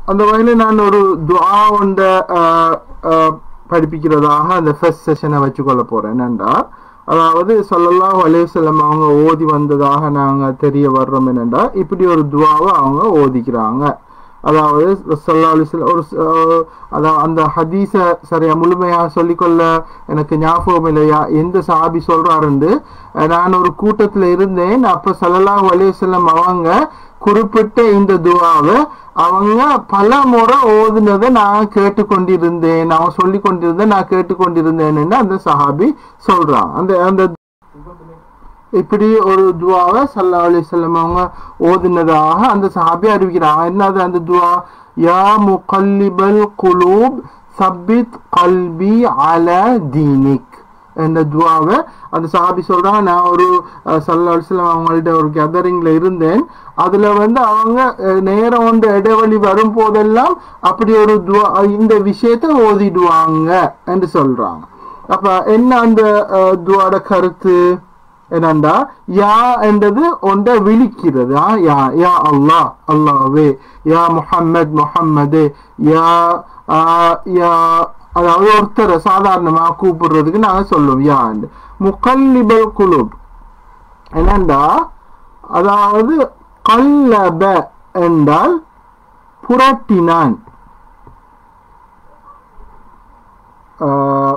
அந்த வகையில் நான் ஒரு துஆ ஒன்ற ஆஹ், ஆஹ், படிப்பிக்கிறதாக அந்த ஃபர்ஸ்ட் செஷனை வச்சுக்கொள்ள போறேன் என்னண்டா அதாவது ஸல்லல்லாஹு அலைஹி வஸல்லம் அவங்க ஓதி வந்ததாக நாங்க தெரிய வர்றோம் என்னண்டா இப்படி ஒரு துஆவை அவங்க ஓதிக்கிறாங்க அதாவது ஸல்லல்லாஹு அலைஹி வஸல்லம் ஒரு ச- ஆஹ், அதாவது அந்த ஹதீஸை சரியா முழுமையாக சொல்லிக்கொள்ள எனக்கு ஞாபகம் இல்லையா எந்த சாபி சொல்றாருண்டு அஹ், நான் ஒரு கூட்டத்துல இருந்தேன் அப்ப ஸல்லல்லாஹு அலைஹி வஸல்லம் அவங்க குறிப்பிட்ட இந்த துவாவை அவங்க பல முறை ஓதுனதை நான் கேட்டுக்கொண்டிருந்தேன் அவன் சொல்லி கொண்டிருந்தேன் நான் கேட்டுக்கொண்டிருந்தேன்னு அந்த சஹாபி சொல்றான் அந்த அந்த இப்படி ஒரு துவாவை சல்லா அலிசல்லம் அவங்க ஓதுனதாக அந்த சஹாபி அறிவிக்கிறாங்க என்னது அந்த துவா யா முகல்லிபல் குலூப் சப்பித் கல்பி அல தீனிக் என்ற துவாவை அந்த சஹாபி சொல்றாங்க நான் ஒரு அஹ், சல்லா அலிஸ்லாம் அவங்கள்ட்ட ஒரு கேதரிங்ல இருந்தேன் அதுல வந்து அவங்க அஹ், நேரம் வந்து இடைவெளி வரும் போதெல்லாம் அப்படி ஒரு துவா இந்த விஷயத்தை ஓதிடுவாங்க என்று சொல்றாங்க அப்ப என்ன அந்த அஹ், துவாட கருத்து என்னண்டா யா என்றது ஒன்றை விழிக்கிறது ஆ, யா யா அல்லாஹ் அல்லாவே யா முஹம்மத் முஹம்மது யா ஆ, யா அதாவது ஒருத்தரை சாதாரணமா கூப்பிடுறதுக்கு நாங்க சொல்லுவோம் யா முகல்லிபல் குலுப் என்னண்டா அதாவது கல்லப என்றால் புரட்டினான் ஆ,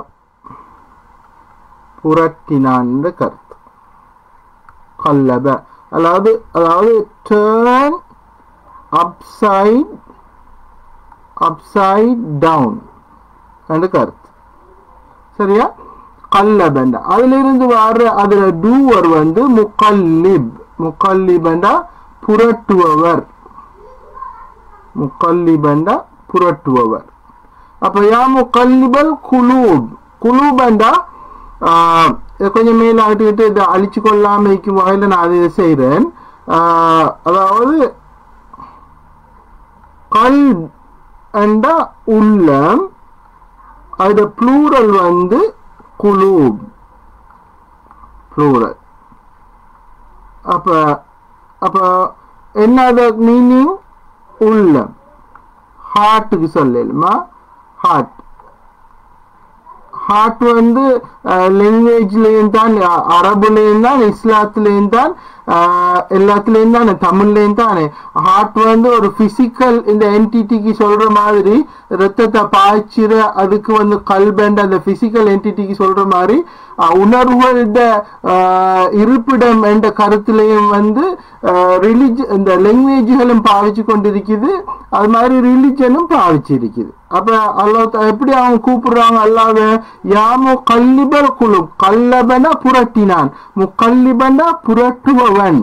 புரட்டினான் என்ற கருத்து கல்லப அதாவது அதாவது டேர்ன் அப்சைட் அப்சைட் டவுன் என்ற கருத்து சரியா கல்லபண்ட அதுல இருந்து வர்ற அதுல டூவர் வந்து முக்கல்லிப் முக்கல்லிபண்டா புரட்டுபவர் முக்கல்லிபண்டா புரட்டுபவர் அப்ப யா முக்கல்லிபல் குலூப் குலூபண்டா ஆஹ், இதை கொஞ்சம் மேல ஆட்டிக்கிட்டு இதை அழிச்சு கொள்ளாம வைக்கும் வகையில் நான் அதை செய்கிறேன் அதாவது கல் என்றா உள்ளம் அதோட ப்ளூரல் வந்து குலூப் ப்ளூரல் அப்ப அப்ப என்ன மீனிங் உள்ளம் ஹார்ட்டுக்கு சொல்லலுமா ஹார்ட் ஹார்ட் வந்து லாங்குவேஜ்லேயும் தான் அ- அரபுலேயும் தான் இஸ்லாத்துலேயும் தான் அஹ், எல்லாத்துலேயும் தானே தமிழ்லேயும் தானே ஹார்ட் வந்து ஒரு பிசிக்கல் இந்த என்டிட்டிக்கு சொல்ற மாதிரி ரத்தத்தை பாய்ச்சிற அதுக்கு வந்து கல்பண்ட் அந்த பிசிக்கல் என்டிட்டிக்கு சொல்ற மாதிரி அஹ், உணர்வுகளோட அஹ், இருப்பிடம் என்ற கருத்திலையும் வந்து ரிலிஜ் இந்த லாங்குவேஜ்களும் பாவிச்சு கொண்டிருக்குது அது மாதிரி ரிலிஜனும் பாவிச்சிருக்குது அப்ப அல்லா எப்படி அவங்க கூப்பிடுறாங்க அல்லாத யாமு கல்லிபல் குழு கல்லபன புரட்டினான் முக்கல்லிபனா புரட்டுபவன்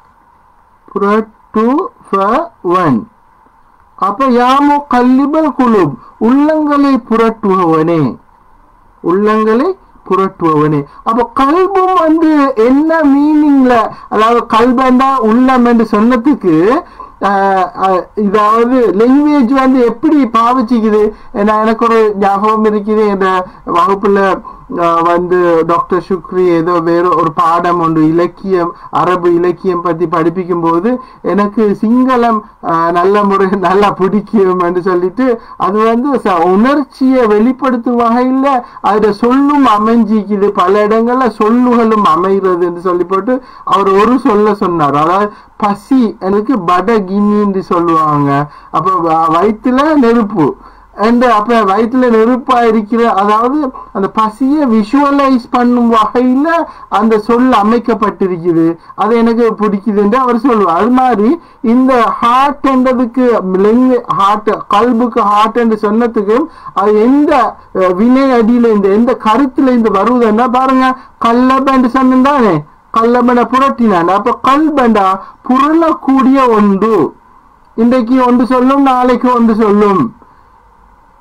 புரட்டுபவன் அப்ப யாமு கல்லிபல் குழு உள்ளங்களை புரட்டுபவனே உள்ளங்களை புரட்டுபவனே அப்ப கல்பும் வந்து என்ன மீனிங்ல அதாவது கல்பண்டா உள்ளம் என்று சொன்னதுக்கு ஆஹ், ஆஹ், இதாவது லாங்குவேஜ் வந்து எப்படி பாவிச்சுக்குது ஏன்னா எனக்கு ஒரு ஞாபகம் இருக்குது என்ற வகுப்புல ஆஹ், வந்து டாக்டர் சுக்ரி ஏதோ வேற ஒரு பாடம் ஒன்று இலக்கியம் அரபு இலக்கியம் பத்தி படிப்பிக்கும் போது எனக்கு சிங்களம் ஆஹ், நல்ல முறை நல்லா பிடிக்கும் என்று சொல்லிட்டு அது வந்து ச- உணர்ச்சியை வெளிப்படுத்தும் வகையில் அதுல சொல்லும் அமைஞ்சிக்குது பல இடங்கள்ல சொல்லுகளும் அமைகிறது என்று சொல்லி போட்டு அவர் ஒரு சொல்ல சொன்னார் அதாவது பசி எனக்கு படகினி என்று சொல்லுவாங்க அப்ப வ- வயித்துல நெருப்பு அண்ட் அப்ப வயிற்றுல நெருப்பா இருக்கிற அதாவது அந்த பசியை விஷுவலைஸ் பண்ணும் வகையில அந்த சொல் அமைக்கப்பட்டிருக்குது அது எனக்கு பிடிக்குது என்று அவர் சொல்லுவார் அது மாதிரி இந்த ஹார்ட் என்றதுக்கு ஹார்ட் கல்புக்கு ஹார்ட் என்று சொன்னதுக்கு அது எந்த அஹ், வினை அடியில இந்த எந்த கருத்துல இருந்து வருவதுன்னா பாருங்க கல்லப என்று சொன்னானே கல்லபன புரட்டினான் அப்ப கல்பண்டா புரளக்கூடிய ஒன்று இன்றைக்கு ஒன்று சொல்லும் நாளைக்கு ஒன்று சொல்லும்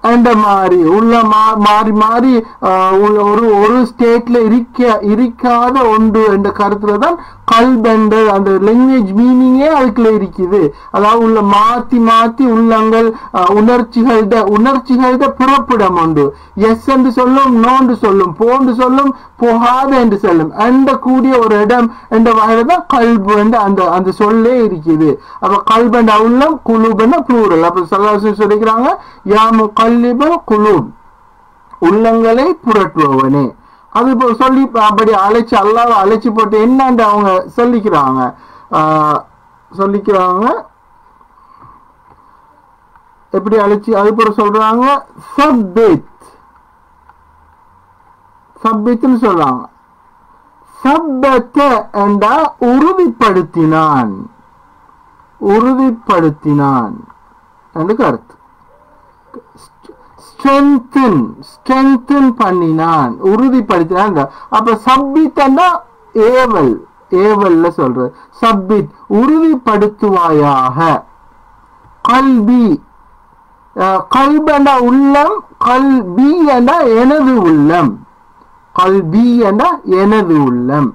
அந்த மாதிரி உள்ள மா- மாறி மாறி ஆஹ், உள்ள ஒரு ஒரு ஸ்டேட்ல இருக்க இருக்காத ஒன்று என்ற கருத்துல தான் கல்ப் என்ற அந்த லாங்குவேஜ் மீனிங்கே அதுக்குள்ள இருக்குது அதாவது உள்ள மாத்தி மாத்தி உள்ளங்கள் ஆஹ், உணர்ச்சிகள உணர்ச்சிகள பிறப்பிடம் உண்டு எஸ் என்று சொல்லும் நோ என்று சொல்லும் போன்று சொல்லும் போகாத என்று சொல்லும் அந்த கூடிய ஒரு இடம் என்ற வகையில தான் கல்பு என்ற அந்த அந்த சொல்லே இருக்குது அப்ப கல்பு என்ற உள்ளம் குழுபுன்னா ப்ளூரல் அப்ப சல்லாசம் சொல்லிக்கிறாங்க யாமு கல்லிப குலூப் உள்ளங்களை புரட்டுபவனே அது இப்போ சொல்லி அப்படி அழைச்சு அல்லாவை அழைச்சு போட்டு என்னன்னு அவங்க சொல்லிக்கிறாங்க ஆஹ் சொல்லிக்கிறாங்க எப்படி அழைச்சு அது போல சொல்றாங்க சப்பித் சப்பித்னு சொல்றாங்க சப்பத்த என்றா உறுதிப்படுத்தினான் உறுதிப்படுத்தினான் என்று கருத்து ஸ்ட்ரென்தன் ஸ்ட்ரென்தன் பண்ணினான் உறுதிப்படுத்தினான் இந்த- அப்ப சப்பித்தன்னா ஏவல் ஏவல்ல சொல்றது சப்பித் உறுதிப்படுத்துவாயாக கல்வி கல்பண்ட உள்ளம் கல்வி என்ற எனது உள்ளம் கல்வி என்ற எனது உள்ளம்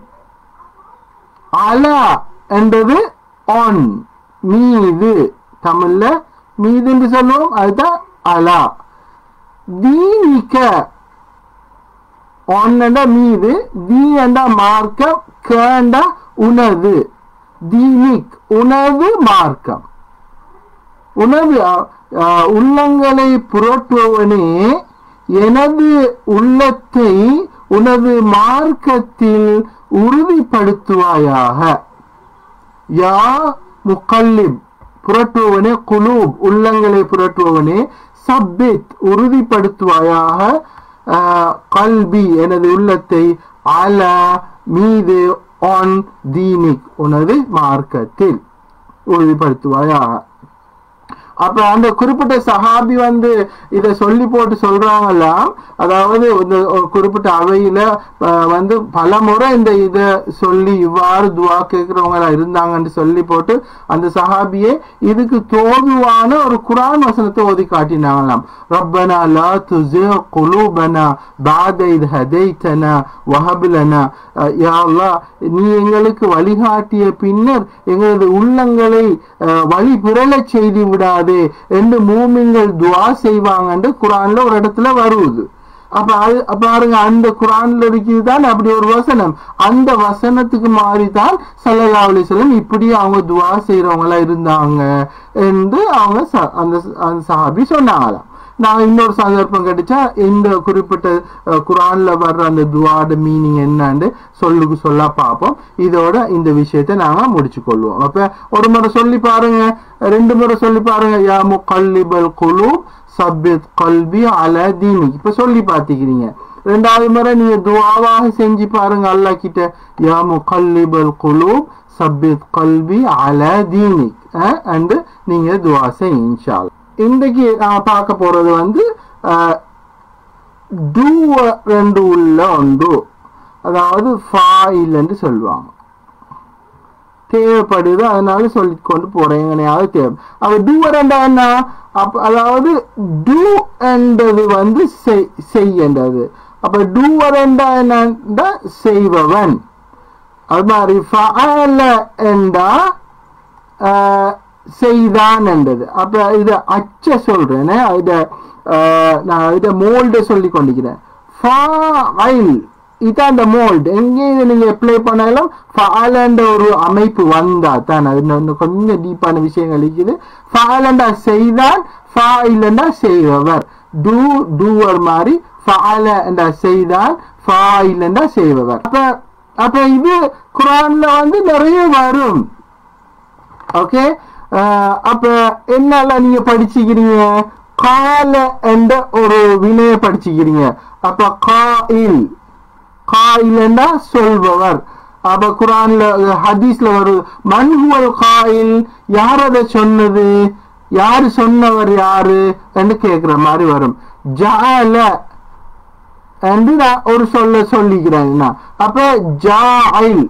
அலா என்றது ஆன் மீது தமிழ்ல மீது என்று சொல்லுவோம் அதுதான் அலா தீனிக்க ஆன் என்ற மீது தீ என்ற மார்க்கம் கேண்ட உனது தீனிக் உனது மார்க்கம் உனது அ- அ, உள்ளங்களை புரட்டுபவனே எனது உள்ளத்தை உனது மார்க்கத்தில் உறுதிப்படுத்துவாயாக யா முக்கல்லிப் புரட்டுபவனே குலூப் உள்ளங்களை புரட்டுபவனே சப்பித் உறுதிப்படுத்துவாயாக ஆஹ், கல்வி எனது உள்ளத்தை அல மீது ஆன் தீனிக் உனது மார்க்கத்தில் உறுதிப்படுத்துவாயாக அப்ப அந்த குறிப்பிட்ட சஹாபி வந்து இத சொல்லி போட்டு சொல்றாங்கல்லாம் அதாவது இந்த ஒரு குறிப்பிட்ட அவையில அஹ், வந்து பல முறை இந்த இத சொல்லி இவ்வாறு துவா கேட்கிறவங்க இருந்தாங்கன்னு சொல்லி போட்டு அந்த சஹாபியே இதுக்கு தோதுவான ஒரு குரான் வசனத்தை ஓதி காட்டினாங்களாம் ரப்பனா லா துஸிக் குலூபனா பாத இத் ஹதைத்தனா வஹப் லனா அஹ், யா அல்லாஹ் நீ எங்களுக்கு வழிகாட்டிய பின்னர் எங்களது உள்ளங்களை அஹ், வழி பிறழச் செய்து விடாதே என்று மூமின்கள் துவா செய்வாங்கன்னு குரான்ல ஒரு இடத்துல வருது அப்ப அது அப்ப பாருங்க அந்த குரான்ல இருக்குது தான் அப்படி ஒரு வசனம் அந்த வசனத்துக்கு மாறி தான் சல்லல்லா அலிஸ்லம் இப்படி அவங்க துவா செய்யறவங்களா இருந்தாங்க என்று அவங்க ச- அந்த அந்த சஹாபி சொன்னாங்களாம் நான் இன்னொரு சந்தர்ப்பம் கிடைச்சா இந்த குறிப்பிட்ட அஹ், குரான்ல வர்ற அந்த துவாட மீனிங் என்னன்னு சொல்லுக்கு சொல்ல பார்ப்போம் இதோட இந்த விஷயத்தை நாங்க முடிச்சு கொள்வோம் அப்ப ஒரு முறை சொல்லி பாருங்க ரெண்டு முறை சொல்லி பாருங்க யா முகல்லிபல் குலு சப்பித் கல்வி அல தீனி இப்ப சொல்லி பார்த்துக்கிறீங்க ரெண்டாவது முறை நீங்க துவாவாக செஞ்சு பாருங்க அல்லாஹ் கிட்ட யா முகல்லிபல் குலு சப்பித் கல்வி அல தீனி அண்டு நீங்க துவா செய்யுங்க இன்ஷா அல்லாஹ். இன்றைக்கு நான் பார்க்க போறது வந்து டூ ரெண்டு உள்ள ஒன்று அதாவது ஃபாயில் என்று சொல்லுவாங்க தேவைப்படுது அதனால சொல்லி கொண்டு போறேன் எங்கனையாவது தேவை அப்ப டூ ரெண்டா என்ன அப்ப அதாவது டூ என்றது வந்து செய்- செய் என்றது அப்ப டூ ரெண்டா என்னன்னா செய்பவன் அது மாதிரி ஃபஅல என்றா ஆஹ், செய்தான் என்றது அப்ப இது அச்ச சொல்றேனே இத ஆஹ், நான் இத மோல்டு சொல்லி கொண்டிருக்கிறேன் ஃபாயில் இதான் அந்த மோல்டு எங்கேயும் இதை நீங்க அப்ளை பண்ணாலும் ஃபாலன்ற ஒரு அமைப்பு வந்தா தான் அது இன்னும் இன்னும் கொஞ்சம் டீப்பான விஷயங்கள் இருக்குது ஃபாலண்டா செய்தான் ஃபாயிலண்டா செய்பவர் டூ டூவர் மாதிரி ஃபால என்றா செய்தான் ஃபாயிலண்டா செய்பவர் அப்ப அப்ப இது குரான்ல வந்து நிறைய வரும் ஓகே அப்ப என்னெல்லாம் நீங்க படிச்சுக்கிறீங்க கால என்ற ஒரு வினைய படிச்சுக்கிறீங்க அப்ப காயில் காயில்னா சொல்பவர் அப்ப குரான்ல ஹதீஸ்ல வருது மன்ஹுவல் காயில் யார் அதை சொன்னது யாரு சொன்னவர் யாரு என்று கேக்குற மாதிரி வரும் ஜால என்று நான் ஒரு சொல்ல சொல்லிக்கிறேன் நான். அப்ப ஜாயில்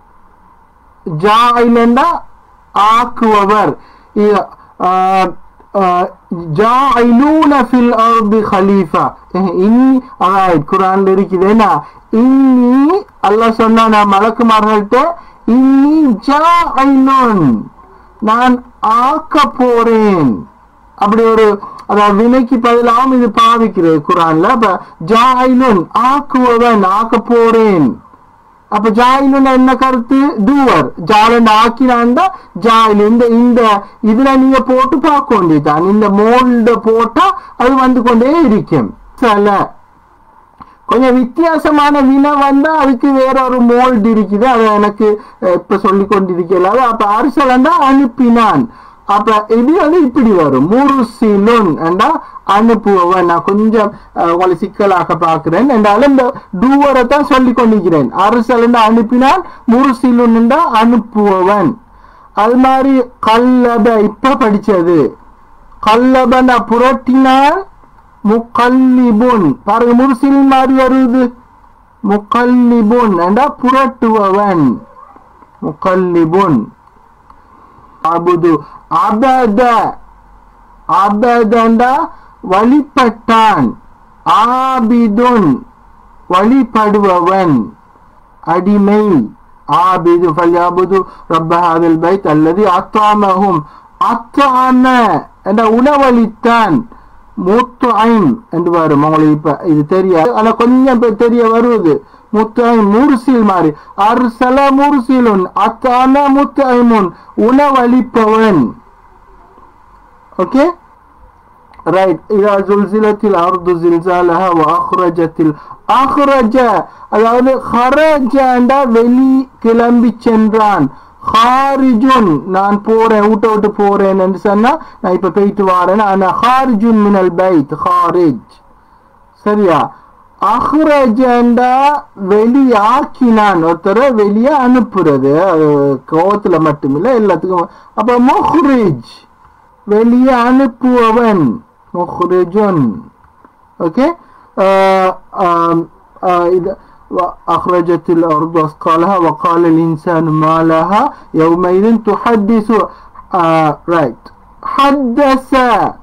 ஜாயிலண்டா ஆக்குபவர் இ- ஆஹ், ஜாயிலூன ஃபில் அர்தி ஹலீஃபா இன்னி அதான் குரான்ல இருக்குதுன்னா இன்னி அல்லாஹ் சொன்னா நான் மலக்குமார்கள்ட்ட இன்னி ஜாயிலுன் நான் ஆக்க போறேன் அப்படி ஒரு அதாவது வினைக்கு பதிலாகவும் இது பாவிக்கிறது குரான்ல அப்ப ஜாயிலுன் ஆக்குவவன் ஆக்க போறேன் அப்ப ஜாயிலுன் என்ன கருத்து டூவர் ஜாலன் ஆக்கினாண்டா ஜாயில் இந்த இந்த இதுல நீங்க போட்டு பார்க்க வேண்டியதுதான் இந்த மோல்ட போட்டா அது வந்து கொண்டே இருக்கும் சில கொஞ்சம் வித்தியாசமான வினை வந்தா அதுக்கு வேற ஒரு மோல்டு இருக்குது அதை எனக்கு அஹ், இப்ப சொல்லி கொண்டிருக்கல அப்ப அரசலண்டா அனுப்பினான் அப்ப இது வந்து இப்படி வரும் முருசிலுன் என்றா அனுப்புவவன் நான் கொஞ்சம் அஹ், உங்களை சிக்கலாக பார்க்கிறேன் என்றாலும் இந்த டூவரை தான் சொல்லி கொண்டிருக்கிறேன் அரசலண்டா அனுப்பினான் முருசிலுன் என்றா அனுப்புவவன் அது மாதிரி கல்லப இப்ப படிச்சது கல்லபனா புரட்டினால் முக்கல்லிபுன் பாருங்க முருசில் மாதிரி வருது முக்கல்லிபுன் என்றா புரட்டுபவன் முக்கல்லிபுன் அபுது அபத அபதண்டா வழிபட்டான் ஆபிதுன் வழிபடுபவன் அடிமை ஆபிது ஃபல்யாபுது ரப்ப ஹாதில் பைத் அல்லது அத்தாமஹும் அத்தாம என்ற உணவளித்தான் முத்துஐன் என்று வரும் உங்களுக்கு இப்ப இது தெரியாது ஆனா கொஞ்சம் இப்ப தெரிய வருவது முத்துஐன் முர்சில் மாதிரி அர்சல முர்சிலுன் அத்தான முத்துஐமுன் உணவளிப்பவன் ஓகே ரைட் இதா ஜுல்சிலத்தில் அர்து ஜில்சாலஹா வ அஹ்ரஜத்தில் அஹ்ரஜ அதாவது ஹரஜண்டா வெளி கிளம்பி சென்றான் ஹாரிஜுன் நான் போறேன் வீட்டை விட்டு போறேன் என்று சொன்னா நான் இப்ப போயிட்டு வரேன் ஆனா ஹாரிஜுன் மினல் பைத் ஹாரிஜ் சரியா அஹ்ரஜண்டா வெளியாக்கினான் ஒருத்தரை வெளியே அனுப்புறது அது கோவத்துல மட்டுமில்ல எல்லாத்துக்கும் அப்ப முஹ்ரிஜ் வெளியே அனுப்புவவன் முஹ்ரிஜுன் ஓகே இது أخرجت الأرض أثقالها وقال الإنسان ما لها يومئذ تحدث آه right حدث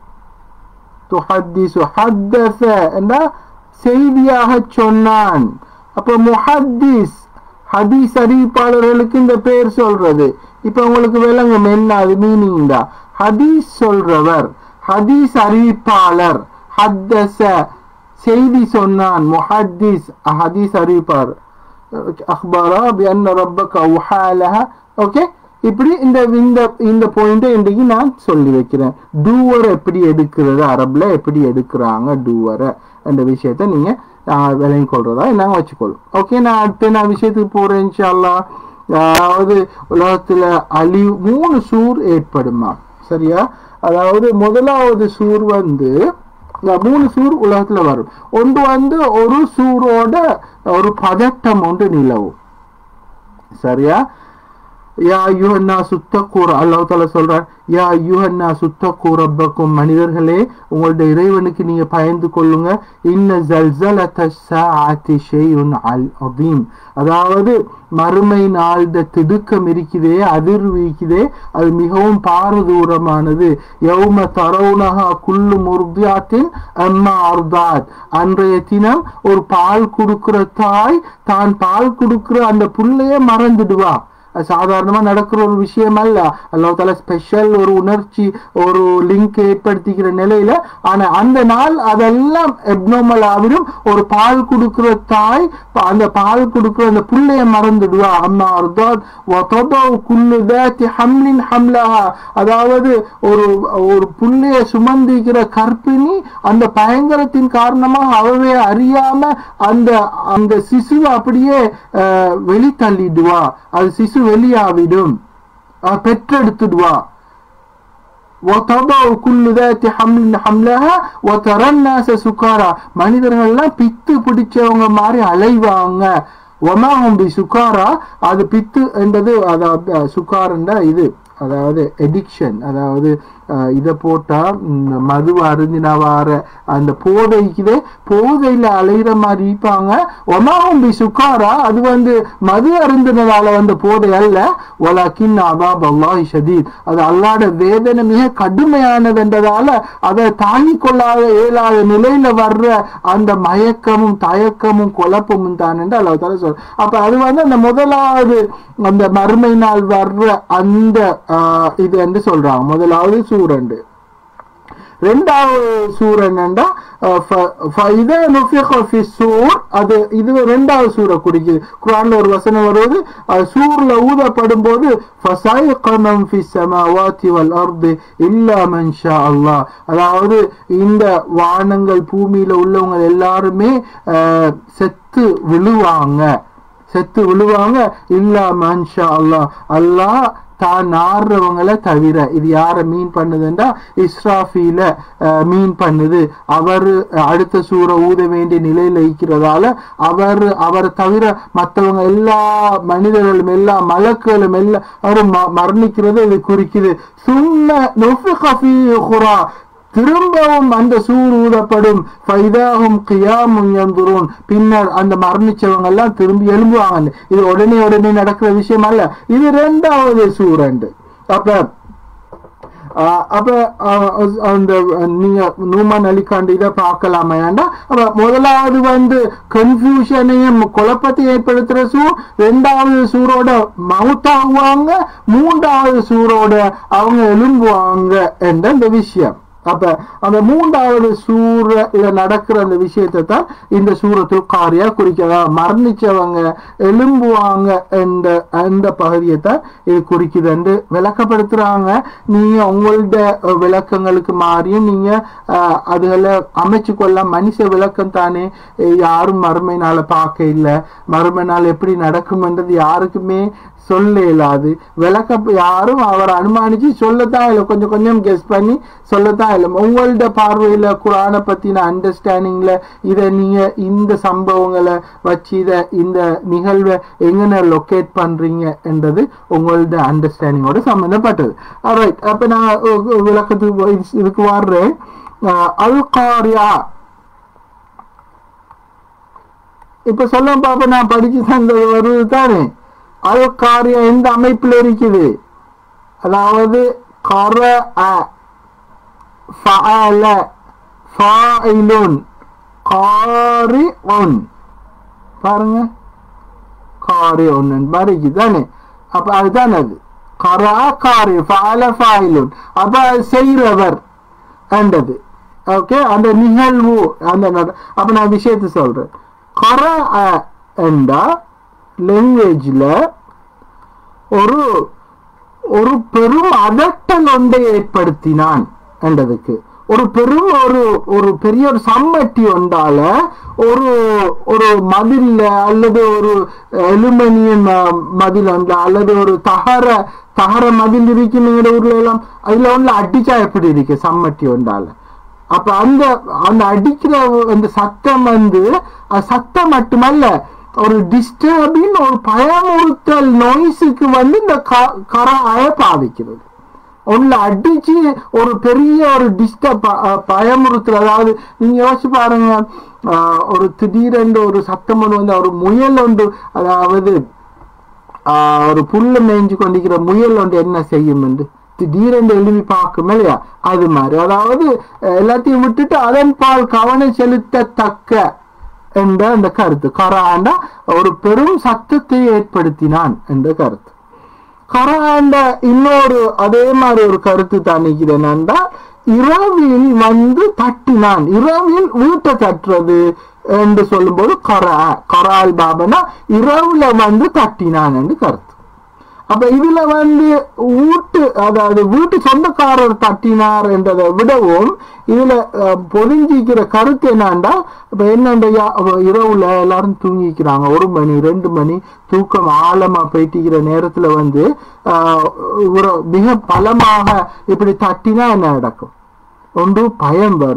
تحدث حدث என்ன செய்தியாக சொன்னான் அப்ப முஹத்திஸ் ஹதீஸ் அறிவிப்பாளர்களுக்கு இந்த பெயர் சொல்றது இப்ப உங்களுக்கு விளங்கும் என்ன அது மீனிங் தான் ஹதீஸ் சொல்றவர் ஹதீஸ் அறிவிப்பாளர் ஹத்தச செய்தி சொன்னான் முஹத்திஸ் ஹதீஸ் அறிவிப்பார் அக்பரா பிஅன்ன ரப்பக உஹாலஹா ஓகே இப்படி இந்த இந்த இந்த பாயிண்ட்டை இன்றைக்கு நான் சொல்லி வைக்கிறேன் டூவர் எப்படி எடுக்கிறது அரபில் எப்படி எடுக்கிறாங்க டூவரை அந்த விஷயத்த நீங்க ஆஹ், விளங்கி கொள்றதா நாங்க வச்சுக்கொள்ளும் ஓகே நான் அடுத்து நான் விஷயத்துக்கு போறேன் இன்ஷால்லா அதாவது உலகத்துல அழிவு மூணு சூர் ஏற்படுமா சரியா அதாவது முதலாவது சூர் வந்து இந்த மூணு சூர் உலகத்துல வரும் ஒன்று வந்து ஒரு சூரோட ஒரு பதட்டம் ஒன்று நிலவும் சரியா யா ஐயுஹன்னா சுத்தக்கூர் அல்லாஹ் தாலா சொல்றார் யா ஐயுஹன்னா சுத்தக்கூ ரப்பக்கும் மனிதர்களே உங்களுடைய இறைவனுக்கு நீங்க பயந்து கொள்ளுங்க இன்ன ஜல்சலத ஸாஅத்தி ஷைஉன் அல் அதீம் அதாவது மறுமை நாள்த திடுக்கம் இருக்குதே அதிர்வு இருக்குதே அது மிகவும் பாரதூரமானது யௌம தரவுனஹா குல்லு முர்தியாத்தின் அம்மா அர்தாத் அன்றைய தினம் ஒரு பால் கொடுக்கிற தாய் தான் பால் கொடுக்கிற அந்த புள்ளைய மறந்துடுவா அது சாதாரணமா நடக்கிற ஒரு விஷயம் அல்ல அல்லாஹ் தால ஸ்பெஷல் ஒரு உணர்ச்சி ஒரு லிங்க் ஏற்படுத்திக்கிற நிலையில ஆனா அந்த நாள் அதெல்லாம் எப்னோமல் ஆகிடும் ஒரு பால் கொடுக்கிற தாய் ப- அந்த பால் கொடுக்கிற அந்த புள்ளைய மறந்துடுவா அம்மா அர்தாத் வததவு குல்லு தாத்தி ஹம்லின் ஹம்லஹா அதாவது ஒரு ஒரு புள்ளைய சுமந்திக்கிற கற்பிணி அந்த பயங்கரத்தின் காரணமாக அவவே அறியாம அந்த அந்த சிசுவை அப்படியே அஹ், வெளி தள்ளிடுவா அது சிசு வெளியாவிடும் அஹ், பெற்றெடுத்துடுவா وتضع كل ذات حمل حملها وترى الناس سكارى மனிதர்கள்லாம் பித்து பிடிச்சவங்க மாதிரி அலைவாங்க ஒமாஹும் பி சுகாரா அது பித்து என்றது அதாவது சுகாரண்டா இது அதாவது எடிக்ஷன் அதாவது அஹ், இதை போட்டா ம், மது அருந்தினா வார அந்த போதைக்குதே போதையில அலைகிற மாதிரி இருப்பாங்க ஒமாவும் பி சுக்காரா அது வந்து மது அருந்தினதால வந்த போதை அல்ல ஒலக்கின் அபாப் அல்லாஹி ஷதீத் அது அல்லாட வேதனை மிக கடுமையானதுன்றதால அதை தாங்கிக் கொள்ளாத இயலாத நிலையில வர்ற அந்த மயக்கமும் தயக்கமும் குழப்பமும் தான் என்று அல்லாஹ் தாலா சொல் அப்ப அது வந்து அந்த முதலாவது அந்த மறுமை நாள் வர்ற அந்த ஆஹ், இது என்று சொல்றாங்க முதலாவது சூரண்டு ரெண்டாவது சூர் என்னண்டா அஹ், ஃப- ஃப- இத நுஃபிக ஃபி சூர் அது இது ரெண்டாவது சூரை குறிக்குது குர்ஆன்ல ஒரு வசனம் வருவது அது சூர்ல ஊதப்படும் போது ஃபஸைக மன் ஃபி ஸமாவாதி வல் அர்தி இல்லா மன் ஷா அல்லாஹ் அதாவது இந்த வானங்கள் பூமியில உள்ளவங்க எல்லாருமே அஹ், செத்து விழுவாங்க செத்து விழுவாங்க இல்லா மன்ஷா அல்லாஹ் அல்லாஹ் தான் நாடுறவங்களை தவிர இது யார மீன் பண்ணுதுண்டா இஸ்ராஃபில அஹ், மீன் பண்ணுது அவர் அடுத்த சூற ஊத வேண்டிய நிலையில இருக்கிறதால அவர் அவரை தவிர மற்றவங்க எல்லா மனிதர்களும் எல்லா மலக்குகளும் எல்லா அவரும் ம- மரணிக்கிறது இது குறிக்குது சும்ம நுஃபிக ஃபீஹி குரா திரும்பவும் அந்த சூர் ஊதப்படும் ஃபைதாஹும் கியாமும் யந்துரூன் பின்னர் அந்த மரணிச்சவங்க எல்லாம் திரும்பி எழும்புவாங்க இது உடனே உடனே நடக்கிற விஷயம் அல்ல இது ரெண்டாவது சூரண்டு அப்ப ஆஹ் அப்ப ஆஹ் அந்த நீங்க நூமான் அலிகாண்டு இதை பார்க்கலாமா ஏன்டா அப்ப முதலாவது வந்து கன்ஃபியூஷனையும் குழப்பத்தையும் ஏற்படுத்துற சூர் ரெண்டாவது சூரோட மவுத்தாகுவாங்க மூன்றாவது சூரோட அவங்க எழும்புவாங்க என்ற இந்த விஷயம் அப்ப அந்த மூன்றாவது சூரில் நடக்கிற அந்த விஷயத்தை தான் இந்த சூரத்துல் காரியா குறிக்கிறதா மரணிச்சவங்க எழும்புவாங்க என்ற அந்த பகுதியை தான் இது குறிக்குது என்று விளக்கப்படுத்துறாங்க நீங்க உங்களோட அஹ், விளக்கங்களுக்கு மாறியும் நீங்க அஹ், அதுகளை அமைச்சு கொள்ள மனுஷ விளக்கம் தானே அஹ், யாரும் மறுமை நாளை பார்க்க இல்லை மறுமை நாள் எப்படி நடக்கும்ன்றது யாருக்குமே சொல்ல இயலாது விளக்க யாரும் அவர் அனுமானிச்சு சொல்லத்தான் இல்லை கொஞ்சம் கொஞ்சம் கெஸ் பண்ணி சொல்லத்தான் இல்லை உங்களோட பார்வையில குரானை பத்தின அண்டர்ஸ்டாண்டிங்ல இதை நீங்க இந்த சம்பவங்களை வச்சு இதை இந்த நிகழ்வை எங்கன லொக்கேட் பண்றீங்க என்றது உங்களோட அண்டர்ஸ்டாண்டிங்கோட சம்பந்தப்பட்டது ரைட் அப்ப நான் உ- உ- விளக்கத்துக்கு போய் இதுக்கு வர்றேன் அல் காரியா இப்ப சொல்ல பாப்ப நான் படிச்சு தந்தது வருது தானே அது காரியம் எந்த அமைப்புல இருக்குது அதாவது கர ஃபஅல ஃபாயிலுன் காரிஉன் பாருங்க காரிஉன் மாதிரி இருக்குது தானே அப்ப அதுதான் அது கரா காரி ஃபஅல ஃபாயிலுன் அப்ப அது செய்றவர் என்றது ஓகே அந்த நிகழ்வு அந்த நட- அப்ப நான் விஷயத்தை சொல்றேன் கர என்றா லாங்குவேஜ்ல ஒரு ஒரு பெரும் அதட்டல் ஒன்றை ஏற்படுத்தினான் என்றதுக்கு ஒரு பெரும் ஒரு ஒரு பெரிய ஒரு சம்மட்டி ஒன்றால ஒரு ஒரு மதில்ல அல்லது ஒரு அலுமினியம் மதில் ஒன்றா அல்லது ஒரு தகர தகர மதில் இருக்கும் எங்க ஊர்ல எல்லாம் அதுல ஒன்று அடிச்சா எப்படி இருக்கு சம்மட்டி ஒன்றால அப்ப அந்த அந்த அடிக்கிற அந்த சத்தம் வந்து அது சத்தம் மட்டுமல்ல ஒரு டிஸ்டர்பிங் ஒரு பயமுறுத்தல் நோய்ஸுக்கு வந்து இந்த க- கராய பாதிக்கிறது ஒன்ல அடிச்சு ஒரு பெரிய ஒரு டிஸ்டர்ப் பயமுறுத்தல் அதாவது நீங்க யோசிச்சு பாருங்க ஆஹ், ஒரு திடீரென்று ஒரு சத்தம் ஒன்று வந்து ஒரு முயல் ஒன்று அதாவது ஆஹ், ஒரு புல்ல மேய்ஞ்சு கொண்டிருக்கிற முயல் ஒன்று என்ன செய்யும் என்று திடீரென்று எழுதி பார்க்கும் இல்லையா அது மாதிரி அதாவது அஹ், எல்லாத்தையும் விட்டுட்டு அதன் பால் கவனம் செலுத்தத்தக்க என்ற அந்த கருத்து கராண்டா ஒரு பெரும் சத்தத்தை ஏற்படுத்தினான் என்ற கருத்து கராண்ட இன்னொரு அதே மாதிரி ஒரு கருத்து தான் நிற்கிறது என்னன்னா இரவில் வந்து தட்டினான் இரவில் வீட்டை தட்டுறது என்று சொல்லும்போது கரா கரால் பாபனா இரவுல வந்து தட்டினான் என்று கருத்து அப்ப இதுல வந்து வீட்டு அதாவது வீட்டு சொந்தக்காரர் தட்டினார் என்றதை விடவும் இதுல அஹ், பொதிஞ்சிக்கிற கருத்து என்னண்டா இப்ப என்னண்டா இரவுல எல்லாரும் தூங்கிக்கிறாங்க ஒரு மணி ரெண்டு மணி தூக்கம் ஆழமா போயிட்டிக்கிற நேரத்துல வந்து ஆஹ், ஒரு மிக பலமாக இப்படி தட்டினா என்ன நடக்கும் ஒன்று பயம் வரும்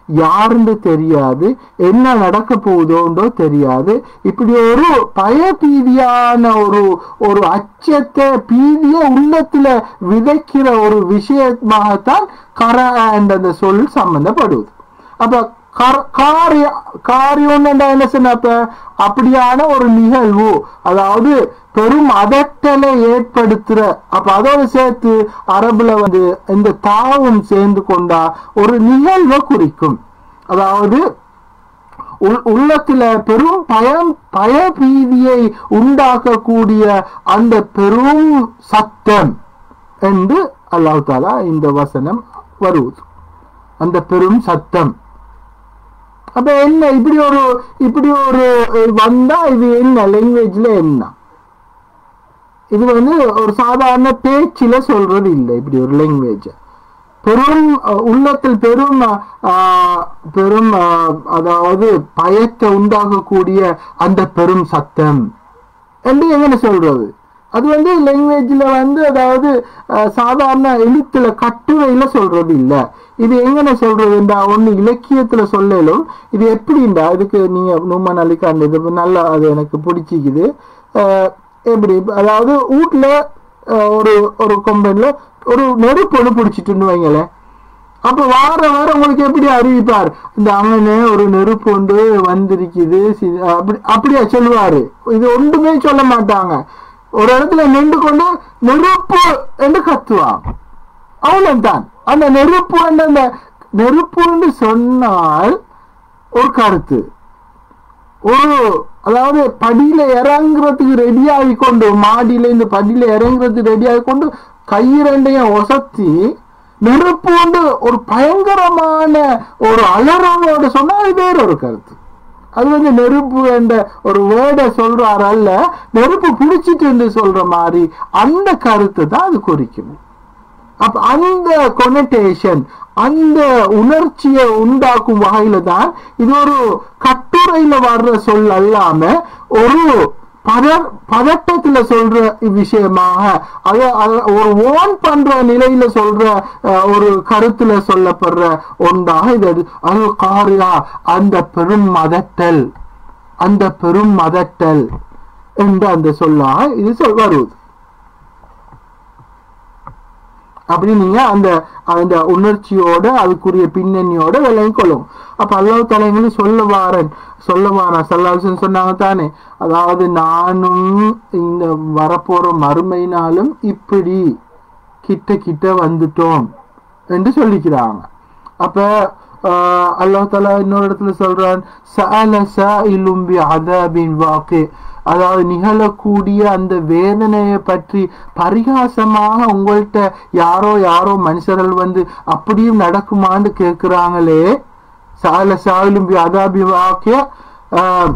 யாருன்னு தெரியாது என்ன நடக்க போகுதோன்றோ தெரியாது இப்படி ஒரு பயபீதியான ஒரு ஒரு அச்சத்தை பீதிய உள்ளத்துல விதைக்கிற ஒரு விஷயமாகத்தான் கர என்ற அந்த சொல் சம்பந்தப்படுவது அப்ப கர்- காரிய காரியம் என்ன சொன்ன அப்ப அப்படியான ஒரு நிகழ்வு அதாவது பெரும் அதட்டலை ஏற்படுத்துற அப்ப அதோட சேர்த்து அரபுல வந்து இந்த தாவும் சேர்ந்து கொண்டா ஒரு நிகழ்வை குறிக்கும் அதாவது உள்- உள்ளத்துல பெரும் பயம் பயபீதியை உண்டாக்கக்கூடிய அந்த பெரும் சத்தம் என்று அல்லாஹ் தாலா இந்த வசனம் வருவது அந்த பெரும் சத்தம் அப்ப என்ன இப்படி ஒரு இப்படி ஒரு அஹ், வந்தா இது என்ன லாங்குவேஜ்ல என்ன இது வந்து ஒரு சாதாரண பேச்சில சொல்றது இல்லை இப்படி ஒரு லாங்குவேஜ் பெரும் அஹ், உள்ளத்தில் பெரும் அஹ், பெரும் அஹ், அதாவது பயத்தை உண்டாகக்கூடிய அந்த பெரும் சத்தம் என்று எങ്ങനെ சொல்றது அது வந்து லாங்குவேஜ்ல வந்து அதாவது அஹ், சாதாரண எழுத்துல கட்டுரையில சொல்றது இல்ல இது எங்கன சொல்றதுண்டா ஒண்ணு இலக்கியத்துல சொல்லலும் இது எப்படிண்டா இதுக்கு நீங்க நூமன் அலிகான் இது நல்லா அது எனக்கு பிடிச்சிக்குது அஹ், எப்படி அதாவது வீட்டுல அஹ், ஒரு ஒரு கொம்பன்ல ஒரு நெருப்பு ஒன்று பிடிச்சிட்டுன்னு வைங்களேன் அப்ப வார வாரம் உங்களுக்கு எப்படி அறிவிப்பார் இந்த அங்கனே ஒரு நெருப்பு ஒன்று வந்திருக்குது சி- அப்படி அப்படியா சொல்லுவாரு இது ஒன்றுமே சொல்ல மாட்டாங்க ஒரு இடத்துல நின்று கொண்டு நெருப்பு என்று கத்துவான் அவ்வளவுதான் அந்த நெருப்பு என்ற அந்த நெருப்பு என்று சொன்னால் ஒரு கருத்து ஒரு அதாவது படியில இறங்குறதுக்கு ரெடி ஆகி கொண்டு மாடியில இந்த படியில இறங்குறதுக்கு ரெடி ஆகி கொண்டு கையிரண்டையும் ஒசத்தி நெருப்பு கொண்டு ஒரு பயங்கரமான ஒரு அலறலோட சொன்னா அது வேற ஒரு கருத்து அது வந்து நெருப்பு என்ற ஒரு வேர்டை சொல்றாரு அல்ல நெருப்பு பிடிச்சிட்டு என்று சொல்ற மாதிரி அந்த கருத்தை தான் அது குறிக்கும் அப்ப அந்த கொனடேஷன் அந்த உணர்ச்சியை உண்டாக்கும் வகையில தான் இது ஒரு கட்டுரையில வர்ற சொல் அல்லாம ஒரு பதர் பதட்டத்துல சொல்ற விஷயமாக அது அது ஒரு ஓன் பண்ற நிலையில சொல்ற அஹ், ஒரு கருத்துல சொல்லப்படுற ஒன்றாக இது அது- அது காரியா அந்த பெரும் மதட்டல் அந்த பெரும் மதட்டல் என்ற அந்த சொல்லாக இது சொல் வருவது அப்படி நீங்க அந்த அந்த உணர்ச்சியோட அதுக்குரிய பின்னணியோட விளங்கி கொள்ளும் அப்ப அல்லாஹ் தலைங்களும் சொல்ல வாரன் சொல்ல வாரன் சல்லாசன் சொன்னாங்க தானே அதாவது நானும் இந்த வரப்போற மறுமையினாலும் இப்படி கிட்ட கிட்ட வந்துட்டோம் என்று சொல்லிக்கிறாங்க அப்ப ஆஹ், அல்லாஹ் தாலா இன்னொரு இடத்துல சொல்றான் சஅல சாயிலும் பி அதாபின் வாக்கு அதாவது நிகழக்கூடிய அந்த வேதனையை பற்றி பரிகாசமாக உங்கள்கிட்ட யாரோ யாரோ மனுஷர்கள் வந்து அப்படியும் நடக்குமான்னு கேட்கிறாங்களே சால சாயிலும் பி அதாபி வாக்கிய ஆஹ்,